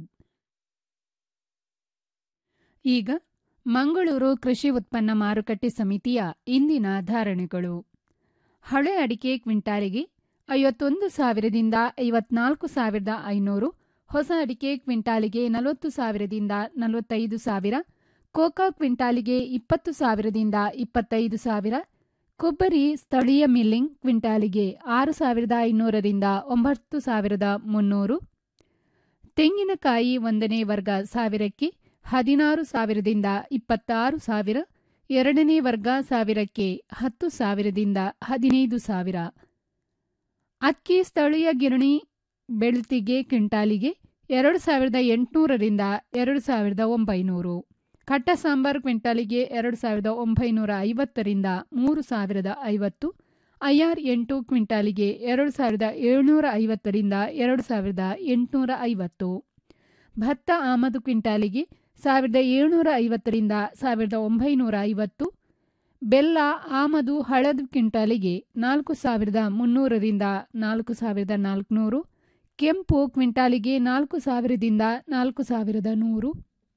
ಈಗ ಮಂಗಳೂರು ಕೃಷಿ ಉತ್ಪನ್ನ ಮಾರುಕಟ್ಟೆ ಸಮಿತಿಯ ಇಂದಿನ ಧಾರಣೆಗಳು ಹಳೆ ಅಡಿಕೆ ಕ್ವಿಂಟಾಲಿಗೆ ಐವತ್ತೊಂದು ಸಾವಿರದಿಂದ ಐವತ್ನಾಲ್ಕು ಸಾವಿರದ ಐನೂರು ಹೊಸ ಅಡಿಕೆ ಕ್ವಿಂಟಾಲಿಗೆ ನಲವತ್ತು ಸಾವಿರದಿಂದ ನಲವತ್ತೈದು ಸಾವಿರ ಕೋಕಾ ಕ್ವಿಂಟಾಲಿಗೆ ಇಪ್ಪತ್ತು ಸಾವಿರದಿಂದ ಇಪ್ಪತ್ತೈದು ಸಾವಿರ ಕೊಬ್ಬರಿ ಸ್ಥಳೀಯ ಮಿಲ್ಲಿಂಗ್ ಕ್ವಿಂಟಾಲಿಗೆ ಆರು ಸಾವಿರದ ಐನೂರರಿಂದ ಒಂಬತ್ತು ಸಾವಿರದ ಮುನ್ನೂರು ತೆಂಗಿನಕಾಯಿ ಒಂದನೇ ವರ್ಗ ಸಾವಿರಕ್ಕೆ ಹದಿನಾರು ಸಾವಿರದಿಂದ ಇಪ್ಪತ್ತಾರು ಸಾವಿರ ಎರಡನೇ ವರ್ಗ ಸಾವಿರಕ್ಕೆ ಹತ್ತು ಸಾವಿರದಿಂದ ಹದಿನೈದು ಸಾವಿರ ಅಕ್ಕಿ ಸ್ಥಳೀಯ ಗಿರಣಿ ಬೆಳ್ತಿಗೆ ಕ್ವಿಂಟಾಲಿಗೆ ಎರಡು ಸಾವಿರದ ಎಂಟುನೂರರಿಂದ ಎರಡು ಸಾವಿರದ ಒಂಬೈನೂರು ಕಟ್ಟ ಸಾಂಬಾರ್ ಕ್ವಿಂಟಾಲಿಗೆ ಎರಡು ಸಾವಿರದ ಒಂಬೈನೂರ ಐವತ್ತರಿಂದ ಮೂರು ಸಾವಿರದ ಐವತ್ತು ಐಆರ್ ಎಂಟು ಕ್ವಿಂಟಾಲಿಗೆ ಎರಡು ಸಾವಿರದ ಏಳ್ನೂರ ಐವತ್ತರಿಂದ ಎರಡು ಸಾವಿರದ ಎಂಟುನೂರ ಐವತ್ತು ಭತ್ತ ಆಮದು ಕ್ವಿಂಟಾಲಿಗೆ ಸಾವಿರದ ಏಳ್ನೂರ ಐವತ್ತರಿಂದ ಸಾವಿರದ ಒಂಬೈನೂರ ಐವತ್ತು ಬೆಲ್ಲ ಆಮದು ಹಳದು ಕ್ವಿಂಟಾಲಿಗೆ ನಾಲ್ಕು ಸಾವಿರದ ಮುನ್ನೂರರಿಂದ ನಾಲ್ಕು ಸಾವಿರದ ನಾಲ್ಕುನೂರು ಕೆಂಪು ಕ್ವಿಂಟಾಲಿಗೆ ನಾಲ್ಕು ಸಾವಿರದಿಂದ ನಾಲ್ಕು ಸಾವಿರದ ನೂರು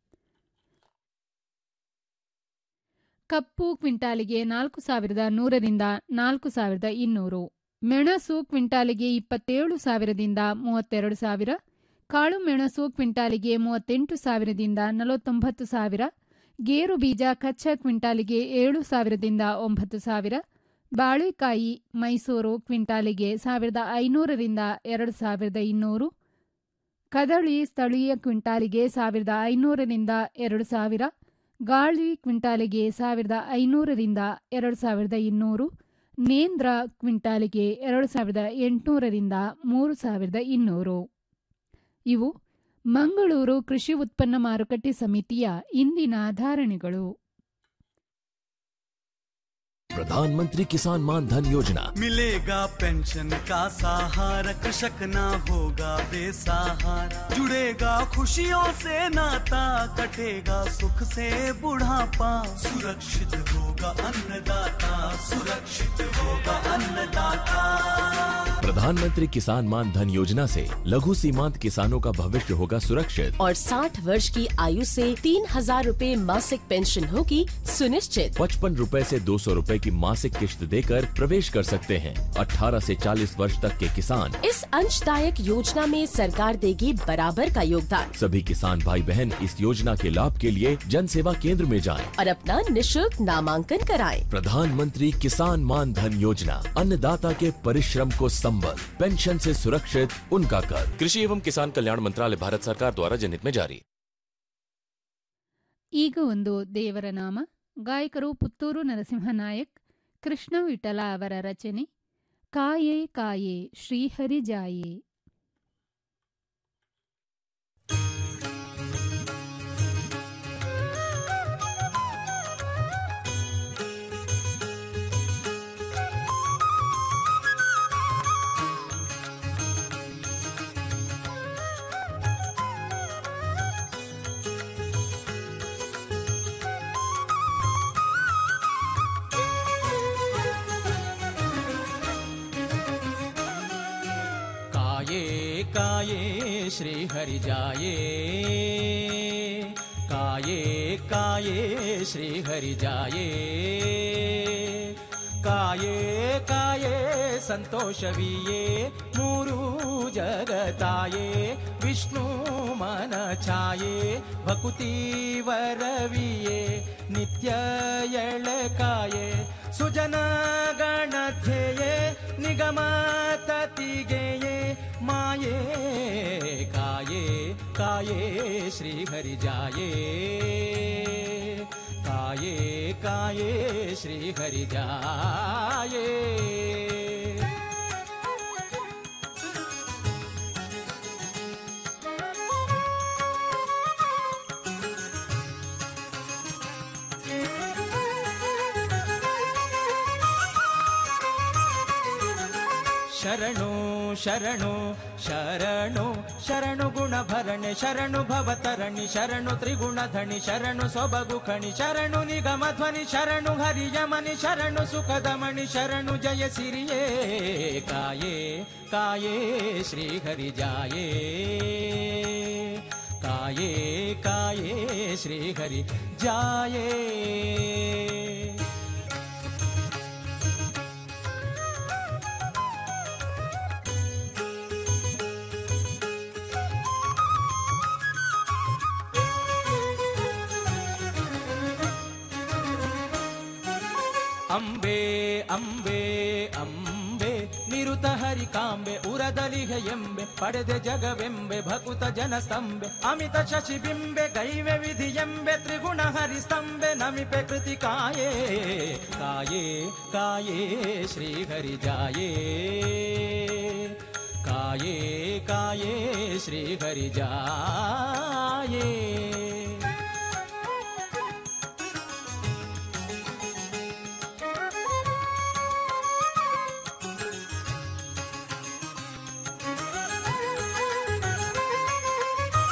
ಕಪ್ಪು ಕ್ವಿಂಟಾಲಿಗೆ ನಾಲ್ಕು ಸಾವಿರದ ನೂರರಿಂದ ನಾಲ್ಕು ಸಾವಿರದ ಇನ್ನೂರು ಮೆಣಸು ಕ್ವಿಂಟಾಲಿಗೆ ಇಪ್ಪತ್ತೇಳು ಸಾವಿರದಿಂದ ಮೂವತ್ತೆರಡು ಸಾವಿರ ಕಾಳು ಮೆಣಸು ಕ್ವಿಂಟಾಲಿಗೆ ಮೂವತ್ತೆಂಟು ಸಾವಿರದಿಂದ ನಲವತ್ತೊಂಬತ್ತು ಸಾವಿರ ಗೇರು ಬೀಜ ಕಚ್ಚಾ ಕ್ವಿಂಟಾಲಿಗೆ ಏಳು ಸಾವಿರದಿಂದ ಒಂಬತ್ತು ಸಾವಿರ ಬಾಳೆಕಾಯಿ ಮೈಸೂರು ಕ್ವಿಂಟಾಲಿಗೆ ಸಾವಿರದ ಐನೂರರಿಂದ ಎರಡು ಸಾವಿರದ ಇನ್ನೂರು ಕದಳಿ ಸ್ಥಳೀಯ ಕ್ವಿಂಟಾಲಿಗೆ ಸಾವಿರದ ಐನೂರರಿಂದ ಎರಡು ಸಾವಿರ ಗಾಳಿ ಕ್ವಿಂಟಾಲಿಗೆ ಸಾವಿರದ ಐನೂರರಿಂದ ಎರಡು ಸಾವಿರದ ಇನ್ನೂರು ನೇಂದ್ರ ಕ್ವಿಂಟಾಲಿಗೆ ಎರಡು ಸಾವಿರದ ಎಂಟುನೂರರಿಂದ ಮೂರು ಸಾವಿರದ ಇನ್ನೂರು ಇವು ಮಂಗಳೂರು ಕೃಷಿ ಉತ್ಪನ್ನ ಮಾರುಕಟ್ಟೆ ಸಮಿತಿಯ ಇಂದಿನ ಧಾರಣೆಗಳು प्रधानमंत्री किसान मान धन योजना मिलेगा पेंशन का सहारा कृषक ना होगा बेसहारा जुड़ेगा खुशियों से नाता कटेगा सुख से बुढ़ापा सुरक्षित होगा अन्नदाता सुरक्षित होगा अन्नदाता प्रधानमंत्री किसान मान धन योजना से लघु सीमांत किसानों का भविष्य होगा सुरक्षित और 60 वर्ष की आयु से तीन हजार रूपए मासिक पेंशन होगी सुनिश्चित पचपन रूपए से दो सौ रूपए की मासिक किश्त देकर प्रवेश कर सकते हैं 18 से 40 वर्ष तक के किसान इस अंशदायक योजना में सरकार देगी बराबर का योगदान सभी किसान भाई बहन इस योजना के लाभ के लिए जन सेवा केंद्र में जाएं। और अपना निशुल्क नामांकन कराएं। प्रधानमंत्री किसान मान धन योजना अन्नदाता के परिश्रम को संबल पेंशन से सुरक्षित उनका कर कृषि एवं किसान कल्याण मंत्रालय भारत सरकार द्वारा जनहित में जारी ಈಗ ಒಂದು ದೇವರ ನಾಮ ಗಾಯಕರು ಪುತ್ತೂರು ನರಸಿಂಹನಾಯಕ್ ಕೃಷ್ಣ ವಿಠಲ ಅವರ ರಚನೆ ಕಾಯೇ ಕಾಯೇ ಶ್ರೀಹರಿ ಜಾಯೇ काये काये श्रीहरि जाये काये काये श्रीहरि जाये ಕಾಯೇ ಕಾಯೇ ಸಂತೋಷವಿಯೇ ಮೂರು ಜಗತಾಯೇ ವಿಷ್ಣು ಮನ ಛಾಯೆ ಭಕುತಿ ವರವಿಯೇ ನಿತ್ಯ ಎಳಕಾಯೆ ಸುಜನ ಗಣಧ್ಯೆಯೇ ನಿಗಮ ತತಿಗೆಯೇ ಮಾಯೇ ಕಾಯೇ ಕಾಯೇ ಶ್ರೀಹರಿ ಜಾಯೇ ಕಾಯೇ ಕಾಯೇ ಶ್ರೀಹರಿ ಜಾಯೇ ಶರಣು ಶರಣು ಶರಣು ಶರಣು ಗುಣ ಭರಣೆ ಶರಣು ಭವತರಣಿ ಶರಣು ತ್ರಿಗುಣ ಧಣಿ ಶರಣು ಸೊಬಗು ಖಣಿ ಶರಣು ನಿಗಮ ಧ್ವನಿ ಶರಣು ಹರಿಯಮನಿ ಶರಣು ಸುಖದ ಮಣಿ ಶರಣು ಜಯ ಸಿರಿಯೇ ಕಾಯೇ ಕಾಯೇ ಶ್ರೀ ಹರಿ ಜಾಯೇ ಕಾಯೇ ಕಾಯೇ ಶ್ರೀ ಹರಿ ಜಾಯೇ ಅಂಬೆ ಅಂಬೆ ಅಂಬೆ ನಿರುತ ಹರಿಕಾಂಬೆ ಉರದಲಿಹೆ ಎಂಬೆ ಪಡೆದೆ ಜಗವೆಂಬೆ ಭಕುತ ಜನಸ್ತಂಬೆ ಅಮಿತ ಶಶಿಬಿಂಬೆ ಗೈವೆ ವಿಧಿ ಎಂಬೆ ತ್ರಿಗುಣ ಹರಿಸ್ತಂಬೆ ನಮಿಪೆ ಕೃತಿ ಕಾಯೇ ಕಾಯೇ ಕಾಯೇ ಶ್ರೀ ಹರಿ ಜಾಯೇ ಕಾಯೇ ಕಾಯೇ ಶ್ರೀ ಹರಿ ಜಾಯೇ